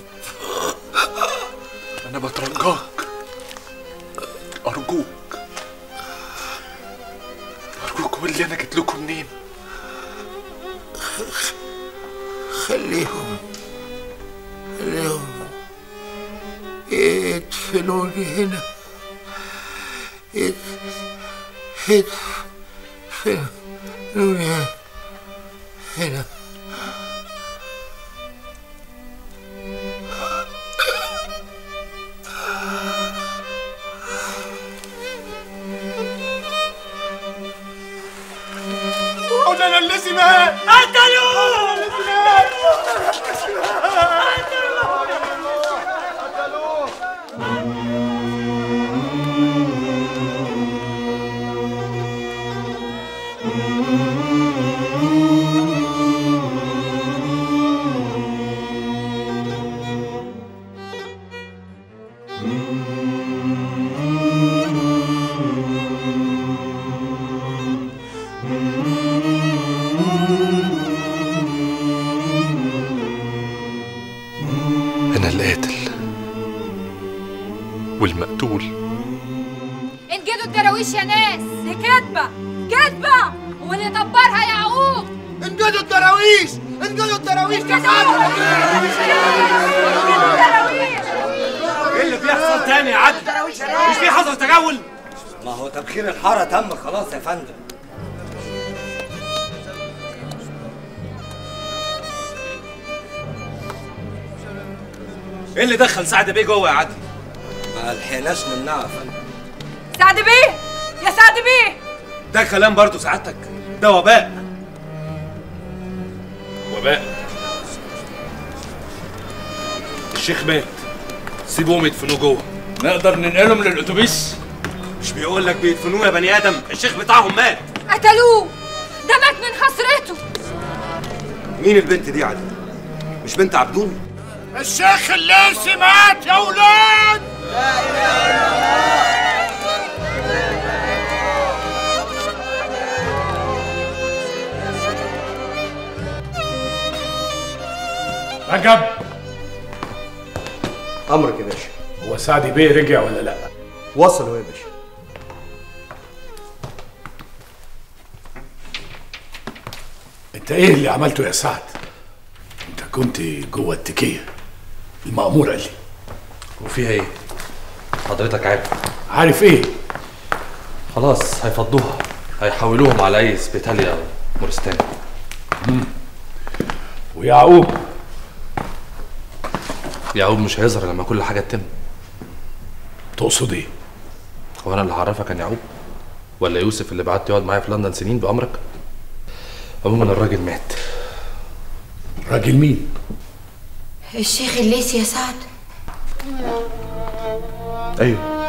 انا بترجاك ارجوك ارجوك قول لي انا جيت لكم منين خليهم خليهم يدفنوني هنا يد- يدفنوني هنا مولانا الذي مات قتلوه انا القاتل والمقتول انجدوا الدراويش يا ناس دي كدبة كدبة واللي دبرها يعقوب انجدوا الدراويش انجدوا الدراويش ايه اللي بيحصل تاني يا عدل مش في حصل تجول ما هو تبخير الحارة تم خلاص يا فندم ايه اللي دخل سعد بيه جوه يا عدل ما لحقناش نمنعه يا فندم سعد بيه يا سعد بيه ده كلام برضه سعادتك ده وباء وباء الشيخ مات سيبوهم يدفنوه جوه نقدر ننقلهم للاتوبيس مش بيقول لك بيدفنوه يا بني ادم الشيخ بتاعهم مات قتلوه ده مات من حسرته مين البنت دي يا عدل مش بنت عبدون الشيخ الليسي مات يا ولاد رجب امرك يا باشا هو سعد بيه رجع ولا لا وصلوا يا باشا انت ايه اللي عملته يا سعد انت كنت جوه التكيه المأمور قال لي وفيها ايه حضرتك عارف عارف ايه خلاص هيفضوها هيحولوهم على اي اسبيتاليا او مورستان ويعقوب يعقوب مش هيظهر لما كل حاجه تتم تقصد ايه هو انا اللي هعرفك عن يعقوب ولا يوسف اللي بعت يقعد معايا في لندن سنين بامرك عموما الراجل مات راجل مين الشيخ الليسي يا سعد ايوه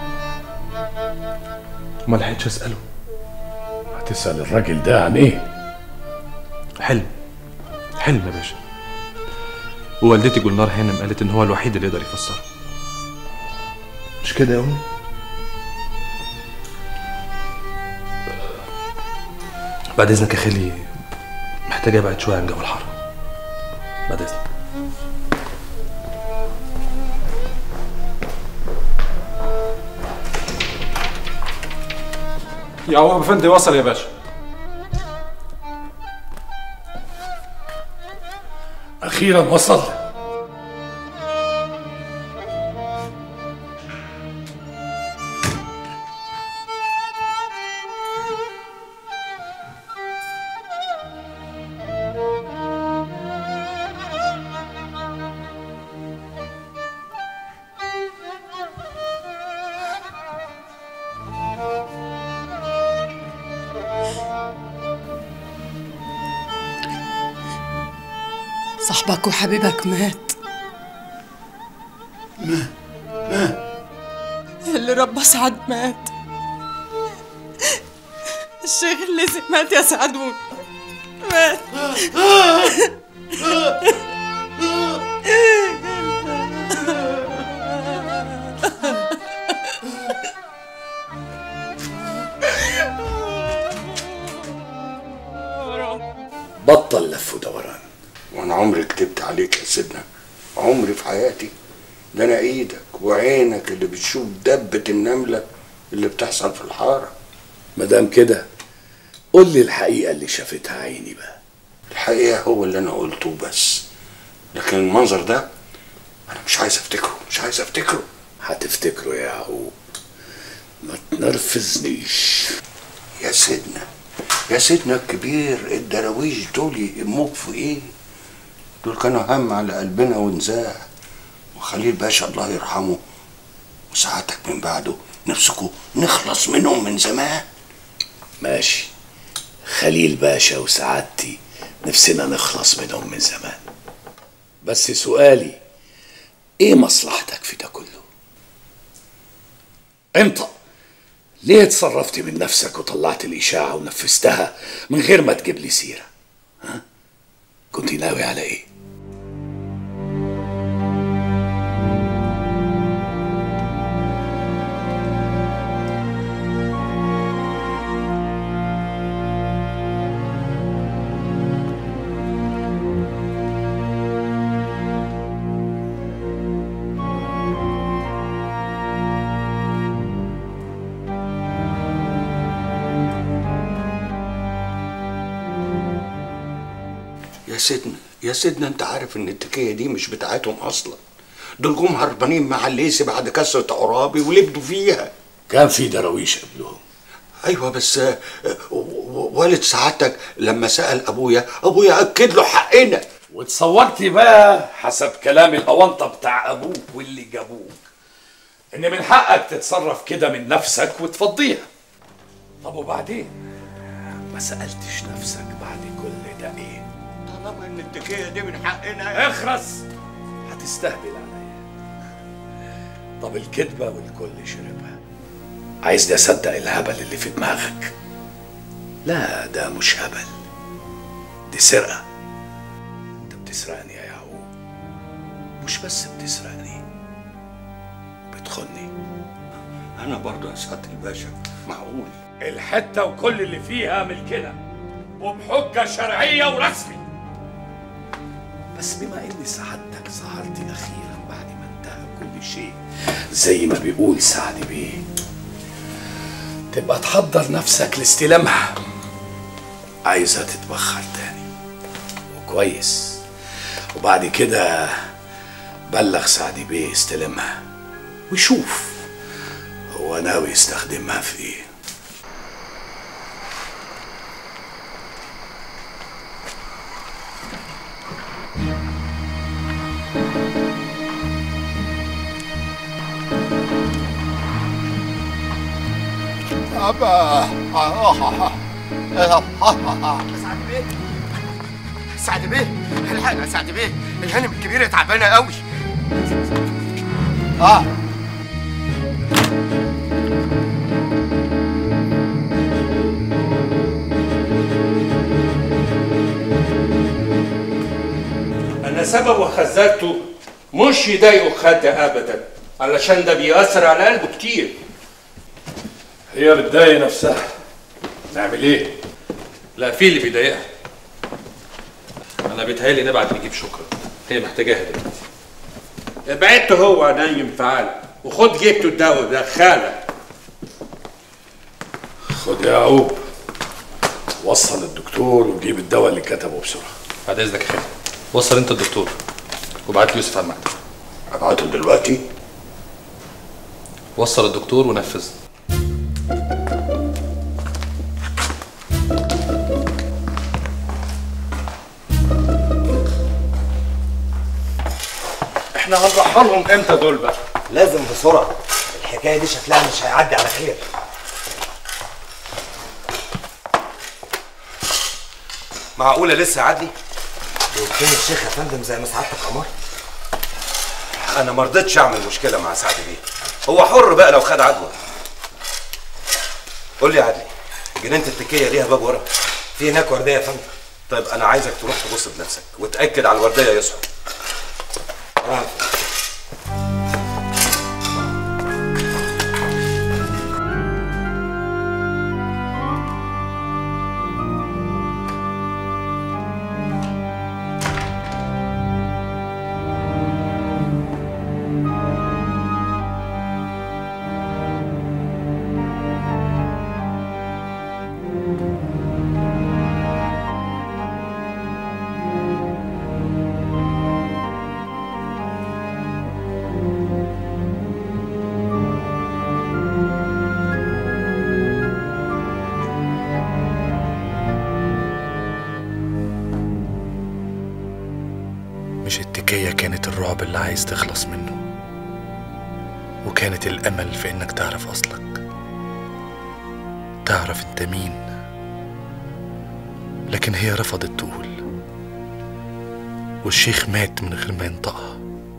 ما لحقتش اساله هتسأل الراجل ده عن ايه حلم حلم يا باشا ووالدتي جولنار هانم قالت ان هو الوحيد اللي يقدر يفسره مش كده يا امي بعد اذنك يا خالي محتاج ابعد شويه عن جو الحاره بعد اذنك يعقوب افندي وصل يا باشا اخيرا وصل صاحبك وحبيبك مات ما ما اللي ربى سعد مات الشيخ اللي مات يا سعدون مات بطل لف ودوران وانا عمري كتبت عليك يا سيدنا عمري في حياتي ده انا ايدك وعينك اللي بتشوف دبة النملة اللي بتحصل في الحارة مدام كده قول لي الحقيقة اللي شافتها عيني بقى الحقيقة هو اللي انا قلته بس لكن المنظر ده انا مش عايز افتكره مش عايز افتكره هتفتكره يا يعقوب ما تنرفزنيش يا سيدنا يا سيدنا الكبير الدراويش دول يهموك في ايه دول كانوا هم على قلبنا ونزاع وخليل باشا الله يرحمه وساعتك من بعده نفسكوا نخلص منهم من زمان ماشي خليل باشا وسعادتي نفسنا نخلص منهم من زمان بس سؤالي ايه مصلحتك في ده كله انت ليه اتصرفت من نفسك وطلعت الإشاعة ونفذتها من غير ما تجيب لي سيرة ها؟ كنت ناوي على ايه يا سيدنا يا سيدنا انت عارف ان التكية دي مش بتاعتهم اصلا دول جم هربانين مع الليسي بعد كسرة عرابي ولبدوا فيها كان في دراويش قبلهم ايوه بس آه، و- و- والد سعادتك لما سأل ابويا ابويا اكد له حقنا وتصورتي بقى حسب كلام الأونطة بتاع أبوك واللي جابوك إن من حقك تتصرف كده من نفسك وتفضيها طب وبعدين ما سألتش نفسك بعد كل ده إيه طالما ان التكية دي من حقنا اخرس هتستهبل عليا طب الكذبة والكل شربها عايزني أصدق الهبل اللي في دماغك لا ده مش هبل دي سرقة انت بتسرقني يا يعقوب مش بس بتسرقني بتخني انا برضو يا سعادة الباشا معقول الحتة وكل اللي فيها ملكنا وبحجة شرعية ورسمي بس بما ان سعادتك ظهرت اخيرا بعد ما انتهى كل شيء زي ما بيقول سعد بيه تبقى تحضر نفسك لاستلامها عايزها تتبخر تاني وكويس وبعد كده بلغ سعد بيه استلمها وشوف هو ناوي يستخدمها في ايه أبا سعد بيه سعد بيه الحقنا يا سعد بيه الهانم الكبيرة تعبانة قوي اه انا سبب وخزرته مش يضايقه خد ابدا علشان ده بيأثر على قلبه كتير هي بتضايق نفسها نعمل ايه لا في اللي بيضايقها انا بيتهيألي نبعت نجيب شكرا هي محتاجاها دلوقتي ابعدته هو نايم فعال وخد جيبته الدواء دخلها خد يا يعقوب وصل الدكتور وجيب الدواء اللي كتبه بسرعه بعد اذنك يا خالد وصل انت الدكتور وبعت لي يوسف على المكتب ابعته دلوقتي وصل الدكتور ونفذ احنا هنرحلهم امتى دول بقى لازم بسرعة الحكاية دي شكلها مش هيعدي على خير معقولة لسه يعدي؟ فين الشيخ يا فندم زي ما سعادتك أمر؟ أنا ما رضيتش أعمل مشكلة مع سعد بيه هو حر بقى لو خد عدوى قول لي يا عدلي جنينة التكية ليها باب ورا في هناك وردية يا فندم طيب أنا عايزك تروح تبص بنفسك وتأكد على الوردية يصحى آه. كانت الرعب اللي عايز تخلص منه وكانت الأمل في إنك تعرف أصلك تعرف أنت مين لكن هي رفضت تقول والشيخ مات من غير ما ينطقها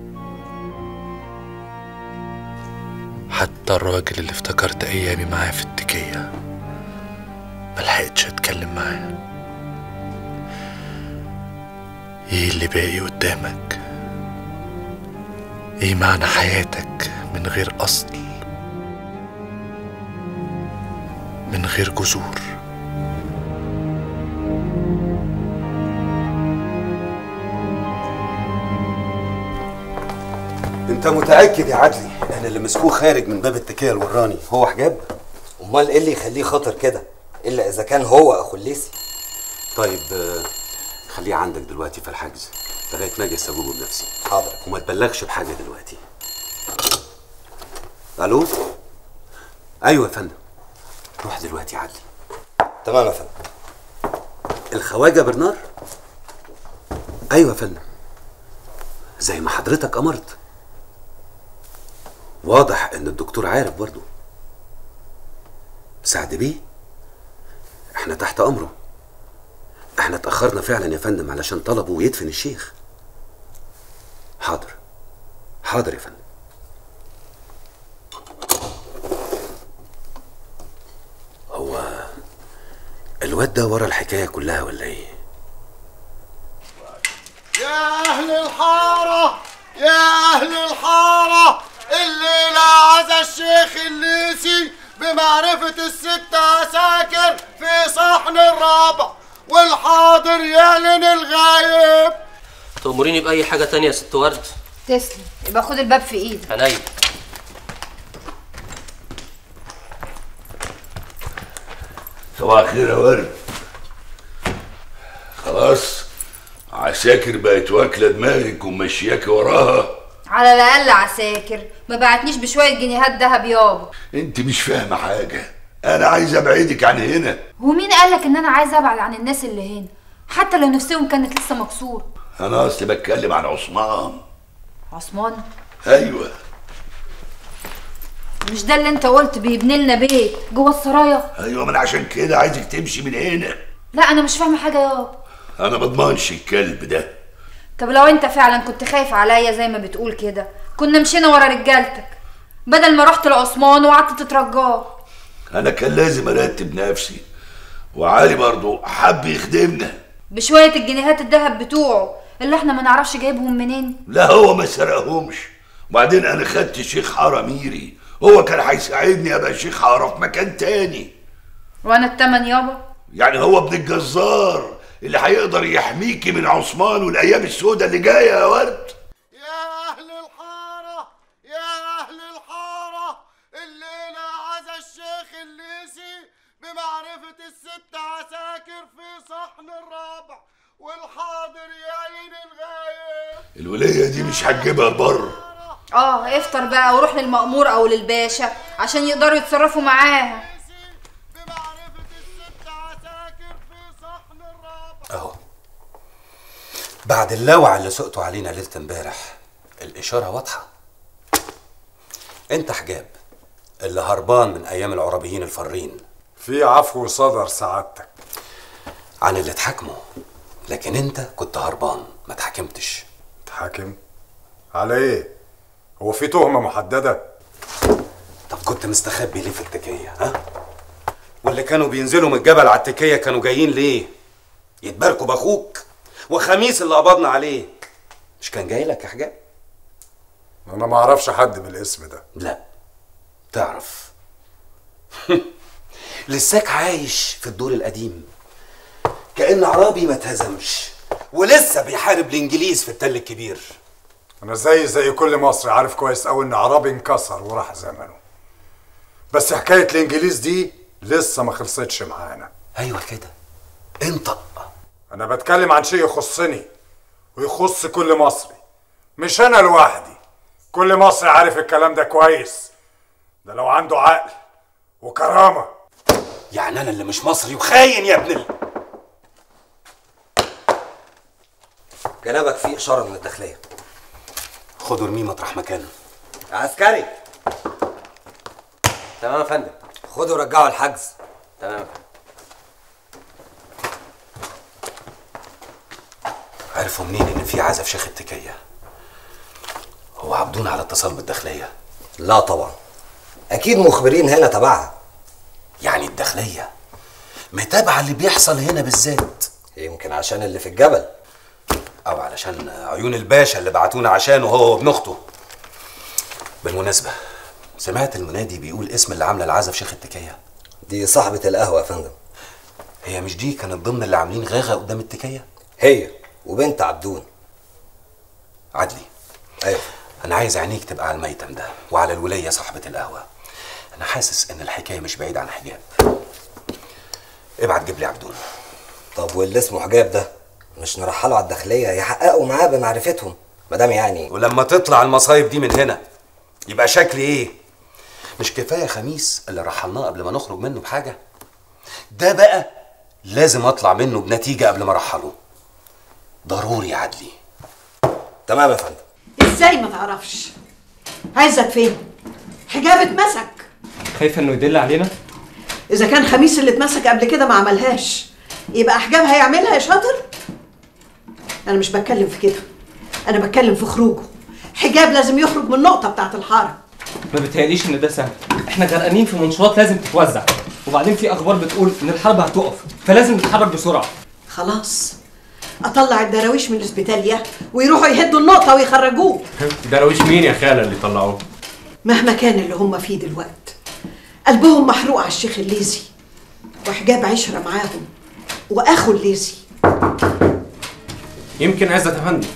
حتى الراجل اللي افتكرت أيامي معاه في التكية ملحقتش أتكلم معاه ايه اللي باقي قدامك ايه معنى حياتك من غير اصل من غير جذور انت متاكد يا عدلي ان اللي مسكوه خارج من باب التكيه الوراني هو حجاب امال ايه اللي يخليه خاطر كده الا اذا كان هو اخو الليسي طيب آه، خليه عندك دلوقتي في الحجز لغايه ما اجي استجوبه بنفسي حاضر وما تبلغش بحاجه دلوقتي الو ايوه يا فندم روح دلوقتي يا عدلي تمام يا فندم الخواجه برنار ايوه يا فندم زي ما حضرتك امرت واضح ان الدكتور عارف برضه سعد بيه احنا تحت امره احنا اتاخرنا فعلا يا فندم علشان طلبوا يدفن الشيخ حاضر حاضر يا فندم هو الواد ده ورا الحكايه كلها ولا ايه يا أهل الحارة يا أهل الحارة الليلة عزا الشيخ الليسي بمعرفة الست عساكر في صحن الرابع والحاضر يعلن الغايب تأمريني بأي حاجة تانية يا ست ورد تسلم يبقى خد الباب في ايدك عينيا صباح الخير يا ورد خلاص عساكر بقت واكله دماغك ومشياك وراها على الاقل عساكر ما بعتنيش بشويه جنيهات دهب يابا انت مش فاهمه حاجه انا عايز ابعدك عن هنا ومين قالك ان انا عايزه ابعد عن الناس اللي هنا حتى لو نفسهم كانت لسه مكسوره انا اصلي بتكلم عن عثمان عثمان ايوه مش ده اللي انت قلت بيبني لنا بيت جوه السرايا ايوه من عشان كده عايزك تمشي من هنا لا انا مش فاهمه حاجه يابا انا ما اضمنش الكلب ده طب لو انت فعلا كنت خايف عليا زي ما بتقول كده كنا مشينا ورا رجالتك بدل ما رحت لعثمان وقعدت تترجاه انا كان لازم ارتب نفسي وعلي برضو حب يخدمنا بشويه الجنيهات الدهب بتوعه اللي احنا ما نعرفش جايبهم منين لا هو ما سرقهمش وبعدين انا خدت شيخ حاره ميري هو كان هيساعدني ابقى شيخ حاره في مكان تاني وانا التمن يابا يعني هو ابن الجزار اللي هيقدر يحميكي من عثمان والايام السوداء اللي جايه يا ورد يا أهل الحارة يا أهل الحارة الليلة عزا الشيخ الليسي بمعرفة الست عساكر في صحن الرابع والحاضر يعلن الغايب الوليه دي مش هتجيبها بره اه افطر بقى وروح للمأمور او للباشا عشان يقدروا يتصرفوا معاها اهو بعد اللوعة اللي سقطوا علينا ليلة امبارح الإشارة واضحة أنت حجاب اللي هربان من أيام العربيين الفارين في عفو صدر سعادتك عن اللي اتحاكموا لكن أنت كنت هربان ما اتحاكمتش اتحاكم على ايه هو في تهمه محدده طب كنت مستخبي ليه في التكية ها واللي كانوا بينزلوا من الجبل على التكية كانوا جايين ليه يتباركوا باخوك وخميس اللي قبضنا عليه مش كان جاي لك يا حجاب انا ما اعرفش حد بالاسم ده لا تعرف لساك عايش في الدور القديم كأن عرابي ما اتهزمش ولسه بيحارب الانجليز في التل الكبير انا زي زي كل مصري عارف كويس قوي ان عرابي انكسر وراح زمنه بس حكايه الانجليز دي لسه ما خلصتش معانا ايوه كده انطق انا بتكلم عن شيء يخصني ويخص كل مصري مش انا لوحدي كل مصري عارف الكلام ده كويس ده لو عنده عقل وكرامه يعني انا اللي مش مصري وخاين يا ابن ال... جنابك في اشاره من الداخليه خدوا ارميه مطرح مكانه عسكري تمام يا فندم خدوا رجعوا الحجز تمام يا فندم عرفوا منين ان في عزف شيخ التكيه هو عبدون على اتصال بالداخليه لا طبعا اكيد مخبرين هنا تبعها يعني الداخليه متابعه اللي بيحصل هنا بالذات يمكن عشان اللي في الجبل او علشان عيون الباشا اللي بعتونا عشانه هو وابن اخته بالمناسبه سمعت المنادي بيقول اسم اللي عامله العزف شيخ التكيه دي صاحبة القهوة يا فندم هي مش دي كانت ضمن اللي عاملين غاغه قدام التكيه هي وبنت عبدون عدلي ايوه انا عايز عينيك تبقى على الميتم ده وعلى الوليه صاحبه القهوه انا حاسس ان الحكايه مش بعيده عن حجاب ابعت جيب لي عبدون طب واللي اسمه حجاب ده مش نرحله على الداخلية يحققوا معاه بمعرفتهم مدام يعني ولما تطلع المصايب دي من هنا يبقى شكلي ايه مش كفايه خميس اللي رحلناه قبل ما نخرج منه بحاجه ده بقى لازم اطلع منه بنتيجه قبل ما ارحله ضروري يا عدلي تمام يا فندم ازاي ما تعرفش عايزك فين حجاب اتمسك خايفه انه يدل علينا اذا كان خميس اللي اتمسك قبل كده ما عملهاش يبقى حجاب هيعملها يا شاطر انا مش بتكلم في كده انا بتكلم في خروجه حجاب لازم يخرج من النقطه بتاعت الحاره ما بتهيأليش ان ده سهل احنا غرقانين في منشورات لازم تتوزع وبعدين في اخبار بتقول ان الحرب هتقف فلازم نتحرك بسرعه خلاص اطلع الدراويش من الاسبيتاليا ويروحوا يهدوا النقطه ويخرجوه دراويش مين يا خاله اللي طلعوه مهما كان اللي هم فيه دلوقتي قلبهم محروق على الشيخ الليزي وحجاب عشرة معاهم واخو الليزي يمكن عزت افندي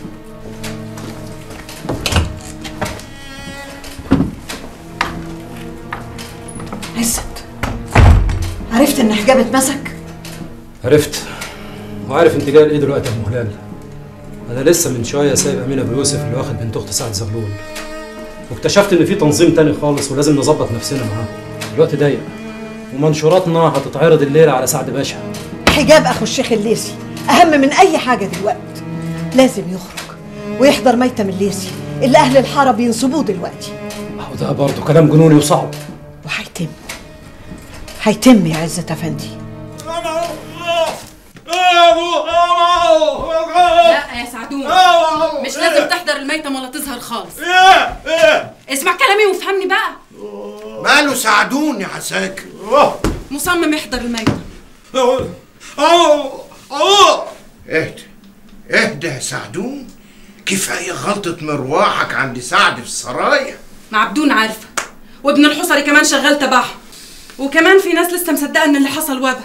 عزت عرفت ان حجاب اتمسك عرفت وعارف انت جاي لايه دلوقتي يا ام هلال انا لسه من شويه سايب امين ابو يوسف اللي واخد بنت اخت سعد زغلول واكتشفت ان في تنظيم تاني خالص ولازم نظبط نفسنا معاه الوقت ضيق ومنشوراتنا هتتعرض الليله على سعد باشا حجاب اخو الشيخ الليسي اهم من اي حاجه دلوقتي لازم يخرج ويحضر ميتم الليسي اللي اهل الحاره بينصبوه دلوقتي وده برضه كلام جنوني وصعب وهيتم هيتم يا عزة افندي لا يا سعدون مش لازم تحضر الميتم ولا تظهر خالص اسمع كلامي وافهمني بقى ماله ساعدوني يا عساكر مصمم يحضر الميتم اهدى اهدى يا سعدون كفايه غلطه مروحك عند سعد في السرايا مع عبدون عارفه وابن الحصري كمان شغال تبعهم وكمان في ناس لسه مصدقه ان اللي حصل وبا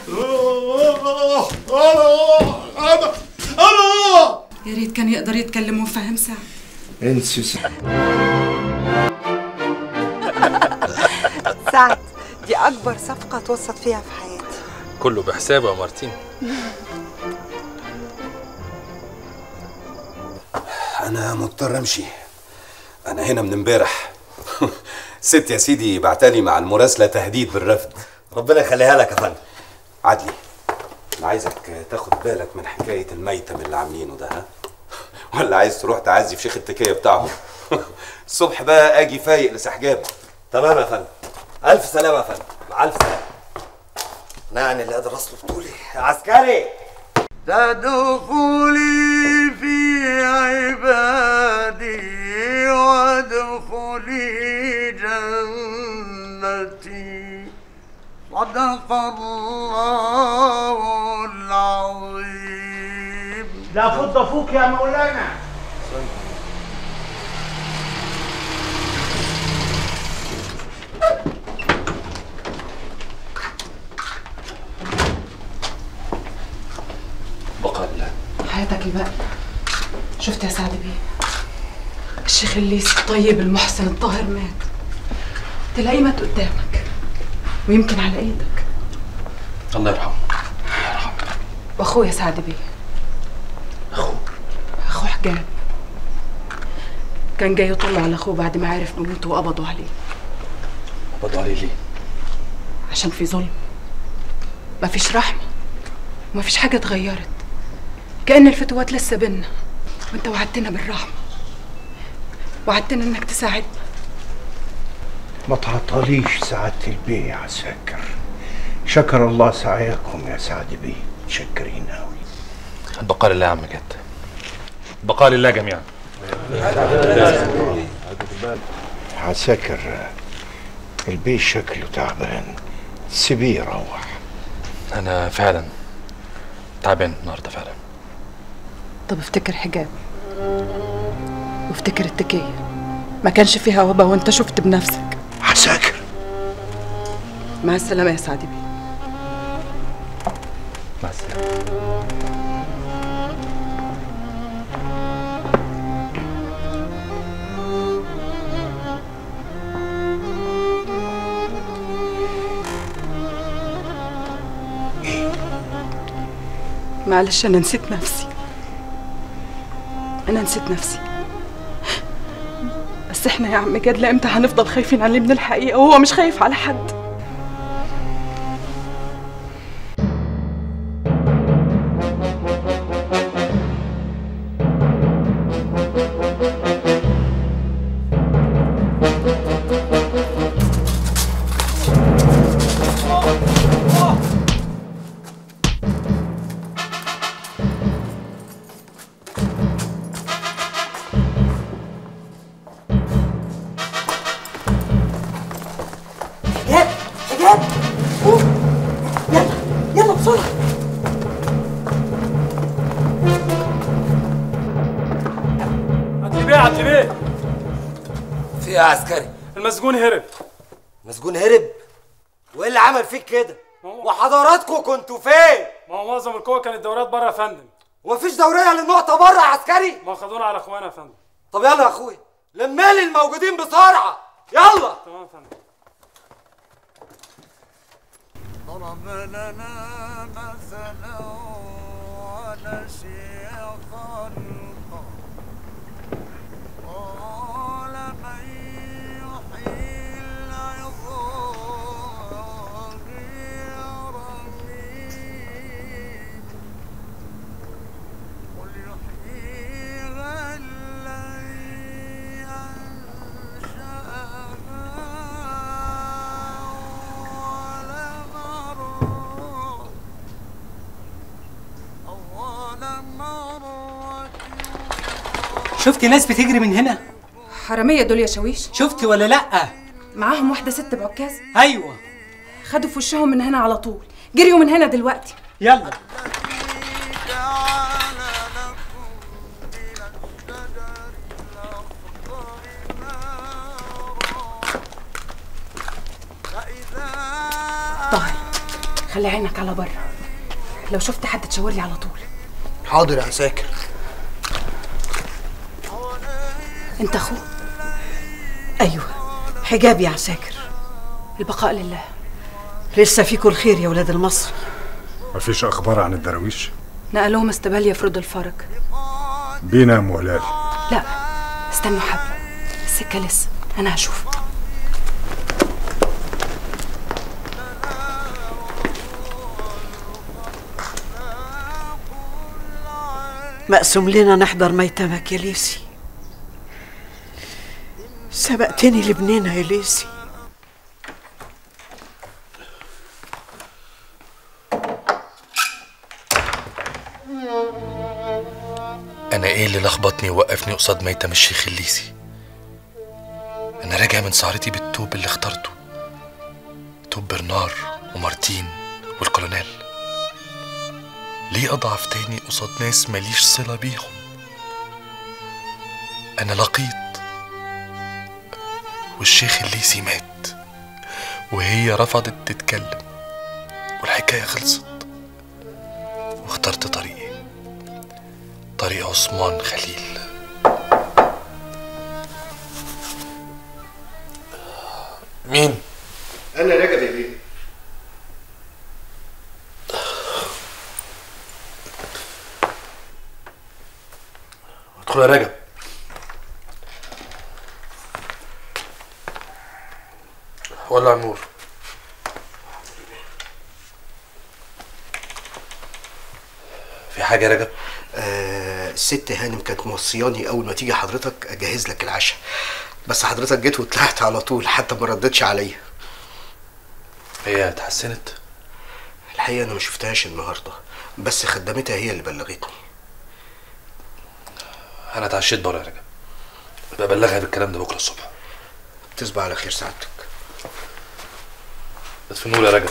يا ريت كان يقدر يتكلم ويفهم سعد انسي سعد سعد دي أكبر صفقة توسط فيها في حياتي كله بحسابه يا مارتين انا مضطر امشي انا هنا من امبارح ست يا سيدي بعتلي مع المراسله تهديد بالرفض ربنا يخليها لك يا فندم عدلي انا عايزك تاخد بالك من حكايه الميتم اللي عاملينه ده ها ولا عايز تروح تعزي في شيخ التكيه بتاعهم الصبح بقى اجي فايق لسحجاب تمام يا فندم الف سلامه يا فندم مع الف سلامه نعني اللي قادر اصله بطولي عسكري تدخلي في عبادي وادخلي جنتي صدق الله العظيم لا فض فوق يا مولانا بقى الله حياتك الباقي شفت يا سعد بيه الشيخ الليثي الطيب المحسن الطاهر مات تلاقيه مات قدامك ويمكن على ايدك الله يرحمه واخويا سعد بيه اخوه اخوه حجاب كان جاي يطلع على اخوه بعد ما عرف بموته وقبضوا عليه قبضوا عليه ليه؟ عشان في ظلم مفيش رحمة ومفيش حاجة اتغيرت كأن الفتوات لسه بينا وانت وعدتنا بالرحمة وعدتني انك تساعدني ما تعطليش سعادة البيه يا عساكر شكر الله سعيكم يا سعد بيه متشكرين قوي البقاء لله يا عم جد البقاء لله جميعا عساكر البيه شكله تعبان سيبيه يروح انا فعلا تعبان النهارده فعلا طب افتكر حجاب وافتكر التكية ما كانش فيها وبا وانت شفت بنفسك عساكر مع السلامة يا سعد بيه مع السلامه معلش انا نسيت نفسي انا نسيت نفسي بس احنا يا عم جد امتى هنفضل خايفين عليه من الحقيقة وهو مش خايف على حد حجاب حجاب قوم يلا يلا بسرعة عدلي بيه عدلي بيه في ايه يا عسكري المسجون هرب مسجون هرب وايه اللي عمل فيك كده وحضراتكم كنتوا فين ما هو معظم القوة كانت دورات بره يا فندم ومفيش دوريه للنقطه بره يا عسكري ما خدونا على اخوانا يا فندم طب يلا يا اخويا لمالي الموجودين بسرعه يلا تمام يا فندم ضرب لنا مثلا ونسي خلقه قال من يحيي العظام هي رميم قل يحييها الذي أنشأها أول مرة أول مرة شفتي ناس بتجري من هنا حرامية دول يا شاويش شفتي ولا لا معاهم واحدة ست بعكاز ايوه خدوا في وشهم من هنا على طول جريوا من هنا دلوقتي يلا طاهر خلي عينك على بره لو شفت حد تشاور لي على طول حاضر يا عساكر انت اخوه ايوه حجاب يا عساكر البقاء لله لسه فيكوا الخير يا ولاد المصري مفيش اخبار عن الدراويش نقلوهم استبال يفرضوا الفرج بينا يا ام هلال لا استنوا حبة السكة لسه انا هشوف مقسوم لنا نحضر ميتمك يا ليسي سبقتني لابننا يا ليسي انا ايه اللي لخبطني ووقفني قصاد ميتم الشيخ الليسي انا راجع من سهرتي بالتوب اللي اخترته توب برنار ومارتين والكولونيل ليه اضعف تاني قصاد ناس ماليش صلة بيهم انا لقيت والشيخ الليسي مات وهي رفضت تتكلم والحكاية خلصت واخترت طريقي طريق عثمان خليل مين؟ انا رجب يا بيه ادخل يا رجب ولع النور في حاجه يا رجب آه الست هانم كانت موصياني اول ما تيجي حضرتك اجهز لك العشاء بس حضرتك جيت وطلعت على طول حتى ما ردتش عليا هي اتحسنت الحقيقه انا ما شفتهاش النهارده بس خدمتها هي اللي بلغتني انا اتعشيت بره يا رجب ببلغها بالكلام ده بكره الصبح تصبح على خير سعادتك ادفنوا يا رجب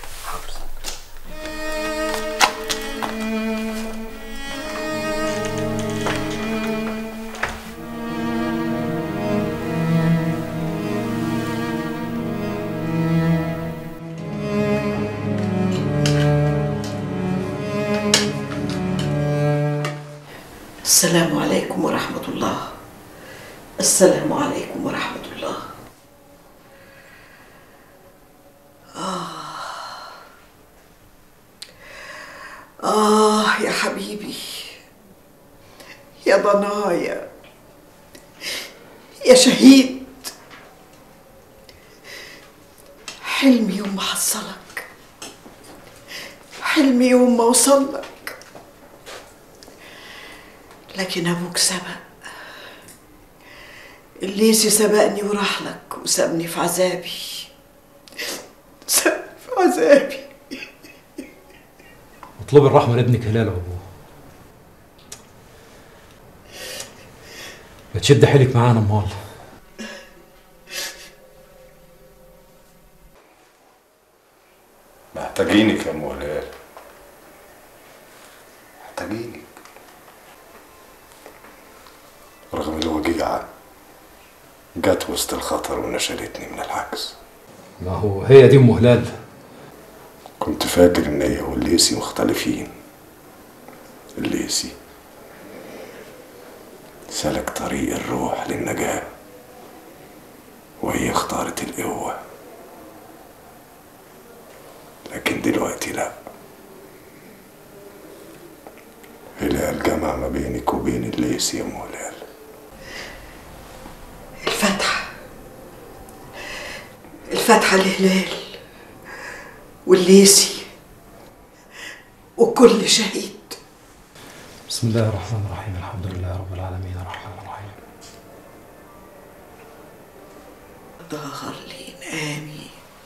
السلام عليكم ورحمة الله السلام عليكم ورحمة الله آه آه يا حبيبي يا ضنايا يا شهيد حلمي يوم ما حصلك حلمي يوم ما وصلك لكن أبوك سبق الليسي سبقني وراح لك وسابني في عذابي سابني في عذابي اطلبي الرحمه لابنك هلال وابوه ما تشد حيلك معانا امال محتاجينك يا ام هلال محتاجينك رغم الوجيعة جت وسط الخطر ونشلتني من العكس ما هو هي دي ام هلال كنت فاكر ان هي والليسي مختلفين الليسي سلك طريق الروح للنجاة وهي اختارت القوة لكن دلوقتي لا هلال جمع ما بينك وبين الليسي يا ام هلال الفتحة الفتحة لهلال والليسي وكل شهيد بسم الله الرحمن الرحيم الحمد لله رب العالمين الرحمن الرحيم ضالين آمين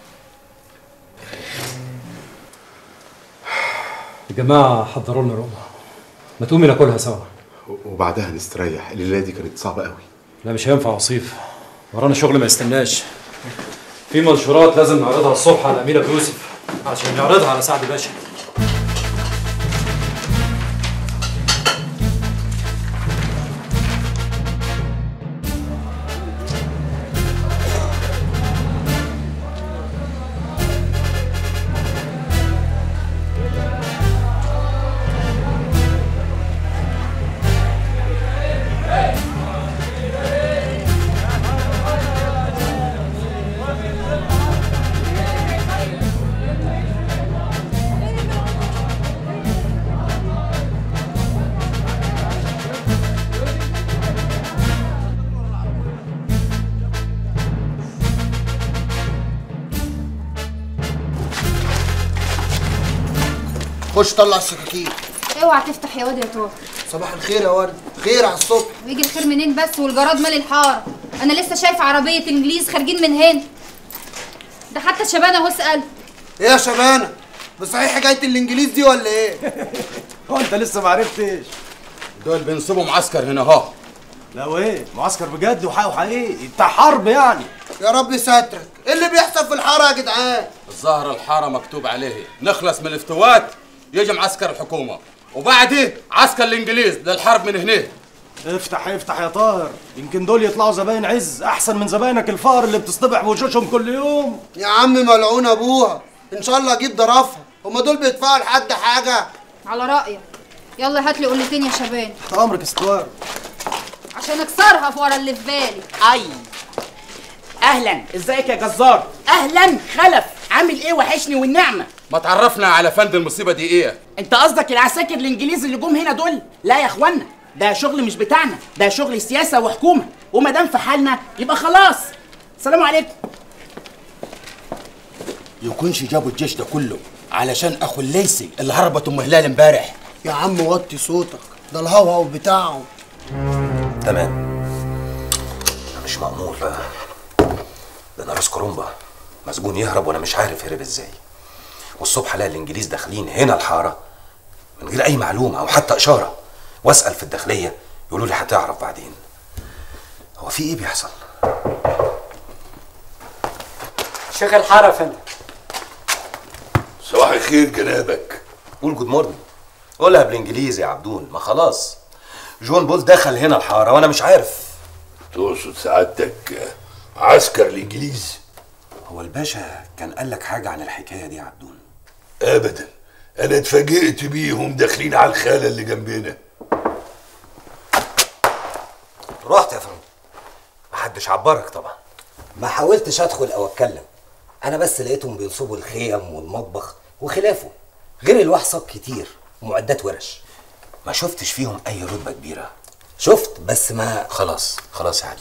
يا جماعه حضروا لنا رقمه ما تقومي ناكلها سوا وبعدها نستريح الليله دي كانت صعبه قوي لا مش هينفع وصيف ورانا شغل ما يستناش في منشورات لازم نعرضها الصبح على امينه بيوسف عشان نعرضها على سعد باشا خش طلع السكاكين اوعى تفتح يا واد يا طاهر صباح الخير يا ورد خير على الصبح ويجي الخير منين بس والجراد مال الحاره انا لسه شايف عربيه انجليز خارجين من هنا ده حتى شبانه اهو اسال ايه يا شبانه بصحيح حكايه الانجليز دي ولا ايه هو انت لسه ما عرفتش دول بينصبوا معسكر هنا اهو لا وايه معسكر بجد وحقيقي وحقيقي بتاع حرب يعني يا رب سترك ايه اللي بيحصل في الحاره يا جدعان الظاهر الحارة مكتوب عليه نخلص من الافتوات يجي معسكر الحكومة وبعديه عسكر الانجليز للحرب من هنا افتح افتح يا طاهر يمكن دول يطلعوا زباين عز احسن من زباينك الفقر اللي بتصطبح بوشوشهم كل يوم يا عم ملعون ابوها ان شاء الله اجيب ضرفها هما دول بيدفعوا لحد حاجه على رايك يلا هات لي قلتين يا شبان تحت امرك استوار عشان اكسرها في ورا اللي في بالي اي اهلا ازيك يا جزار اهلا خلف عامل ايه وحشني والنعمه ما تعرفنا على فند المصيبة دي ايه انت قصدك العساكر الانجليز اللي جم هنا دول لا يا اخوانا ده شغل مش بتاعنا ده شغل سياسه وحكومه وما دام في حالنا يبقى خلاص سلام عليكم يكونش جابوا الجيش ده كله علشان اخو الليسي اللي هربت ام هلال امبارح يا عم وطي صوتك ده الهوهو بتاعه تمام أنا مش مأمور بقى ده انا راس كرومبا مسجون يهرب وانا مش عارف هرب ازاي والصبح الاقي الانجليز داخلين هنا الحاره من غير اي معلومه او حتى اشاره واسال في الداخليه يقولوا لي هتعرف بعدين هو في ايه بيحصل شيخ الحاره يا فندم صباح الخير جنابك قول جود مورنينج قولها بالانجليزي يا عبدون ما خلاص جون بول دخل هنا الحاره وانا مش عارف تقصد سعادتك عسكر الانجليز هو الباشا كان قال لك حاجه عن الحكايه دي يا عبدون ابدا انا اتفاجئت بيهم داخلين على الخاله اللي جنبنا رحت يا فندم محدش عبرك طبعا ما حاولتش ادخل او اتكلم انا بس لقيتهم بينصبوا الخيم والمطبخ وخلافه غير الوحصة كتير ومعدات ورش ما شفتش فيهم اي رتبه كبيره شفت بس ما خلاص خلاص يا عدلي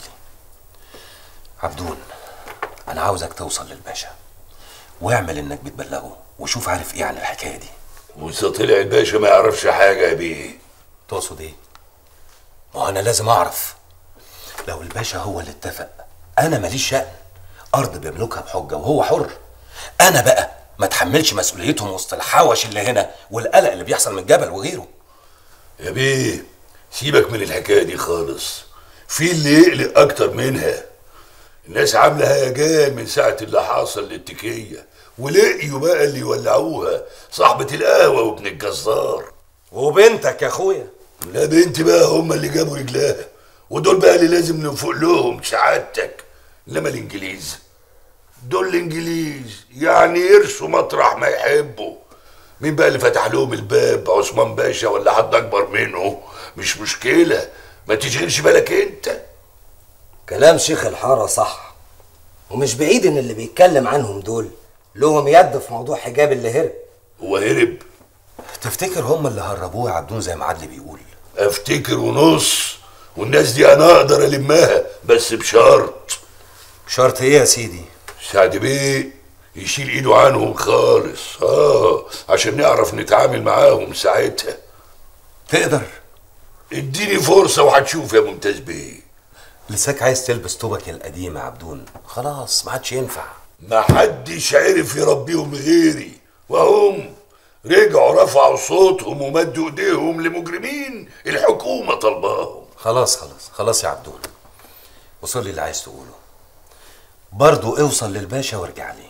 عبدون انا عاوزك توصل للباشا واعمل انك بتبلغه وشوف عارف ايه عن الحكايه دي وإذا طلع الباشا ما يعرفش حاجه يا بيه تقصد ايه ما هو انا لازم اعرف لو الباشا هو اللي اتفق انا ماليش شأن ارض بيملكها بحجه وهو حر انا بقى ما اتحملش مسؤوليتهم وسط الحوش اللي هنا والقلق اللي بيحصل من الجبل وغيره يا بيه سيبك من الحكايه دي خالص في اللي يقلق اكتر منها الناس عامله هيجان من ساعه اللي حصل للتكيه ولقيوا بقى اللي يولعوها صاحبه القهوه وابن الجزار وبنتك يا اخويا لا بنتي بقى هم اللي جابوا رجلها ودول بقى اللي لازم نفوق لهم سعادتك انما الانجليز دول الانجليز يعني يرسوا مطرح ما يحبوا مين بقى اللي فتح لهم الباب عثمان باشا ولا حد اكبر منه مش مشكله ما تشغلش بالك انت كلام شيخ الحارة صح ومش بعيد ان اللي بيتكلم عنهم دول لهم يد في موضوع حجاب اللي هرب هو هرب تفتكر هم اللي هربوه يا عبدون زي ما عدلي بيقول افتكر ونص والناس دي انا اقدر المها بس بشرط شرط ايه يا سيدي سعد بيه يشيل ايده عنهم خالص اه عشان نعرف نتعامل معاهم ساعتها تقدر اديني فرصه وهتشوف يا ممتاز بيه لساك عايز تلبس طوبك القديم يا عبدون خلاص ما عادش ينفع ما حدش عرف يربيهم غيري وهم رجعوا رفعوا صوتهم ومدوا ايديهم لمجرمين الحكومه طلباهم خلاص خلاص خلاص يا عبدون وصل لي اللي عايز تقوله برضو اوصل للباشا وارجع لي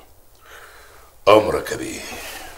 امرك يا بيه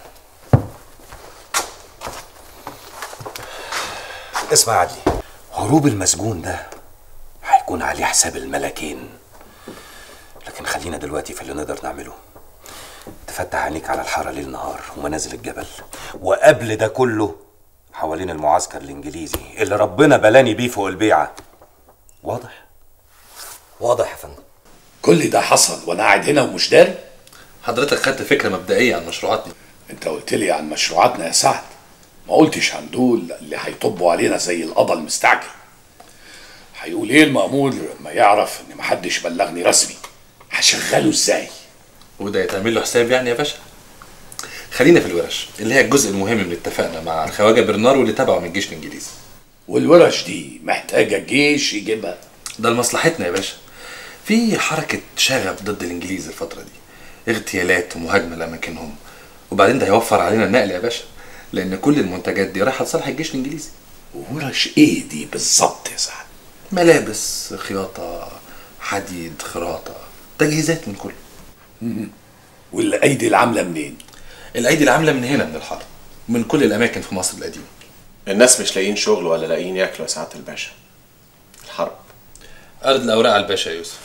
اسمع يا عدلي هروب المسجون ده هيكون عليه حساب الملكين لكن خلينا دلوقتي في اللي نقدر نعمله تفتح عينيك على الحارة ليل نهار ومنازل الجبل وقبل ده كله حوالين المعسكر الانجليزي اللي ربنا بلاني بيه فوق البيعة واضح واضح يا فندم كل ده حصل وانا قاعد هنا ومش داري حضرتك خدت فكره مبدئيه عن مشروعاتنا انت قلت لي عن مشروعاتنا يا سعد ما قلتش عن دول اللي هيطبوا علينا زي القضا المستعجل هيقول ايه المأمور لما يعرف ان محدش بلغني رسمي هشغله ازاي وده يتعمل له حساب يعني يا باشا خلينا في الورش اللي هي الجزء المهم من اتفاقنا مع الخواجه برنار واللي تبعه من الجيش الانجليزي والورش دي محتاجه الجيش يجيبها ده لمصلحتنا يا باشا في حركه شغب ضد الانجليز الفتره دي اغتيالات ومهاجمه لاماكنهم وبعدين ده هيوفر علينا النقل يا باشا لان كل المنتجات دي رايحه لصالح الجيش الانجليزي ورش ايه دي بالظبط يا سعد ملابس خياطه حديد خراطه تجهيزات من كله والايدي العامله منين الايدي العامله من هنا من الحرب من كل الاماكن في مصر القديمه الناس مش لاقيين شغل ولا لاقيين ياكلوا يا سعاده الباشا الحرب ارض الاوراق على الباشا يا يوسف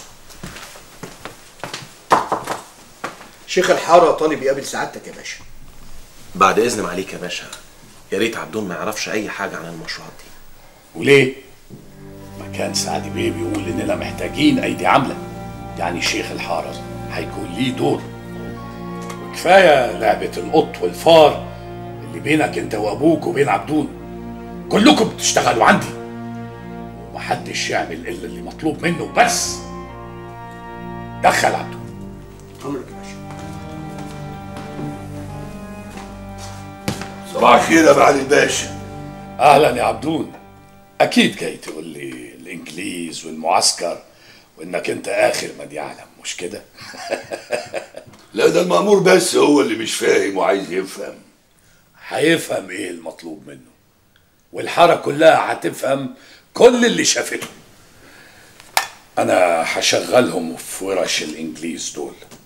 شيخ الحاره طالب يقابل سعادتك يا باشا بعد اذن معاليك يا باشا يا ريت عبدون ما يعرفش اي حاجه عن المشروعات دي وليه ما كان سعد بيه بيقول اننا محتاجين ايدي عامله يعني شيخ الحاره هيكون ليه دور كفايه لعبه القط والفار اللي بينك انت وابوك وبين عبدون كلكم بتشتغلوا عندي ومحدش يعمل الا اللي مطلوب منه بس دخل عبدون امرك يا باشا صباح الخير يا معالي الباشا اهلا يا عبدون اكيد جاي تقول لي الانجليز والمعسكر وانك انت اخر من يعلم مش كده لا ده المأمور بس هو اللي مش فاهم وعايز يفهم هيفهم ايه المطلوب منه والحارة كلها هتفهم كل اللي شافته انا هشغلهم في ورش الانجليز دول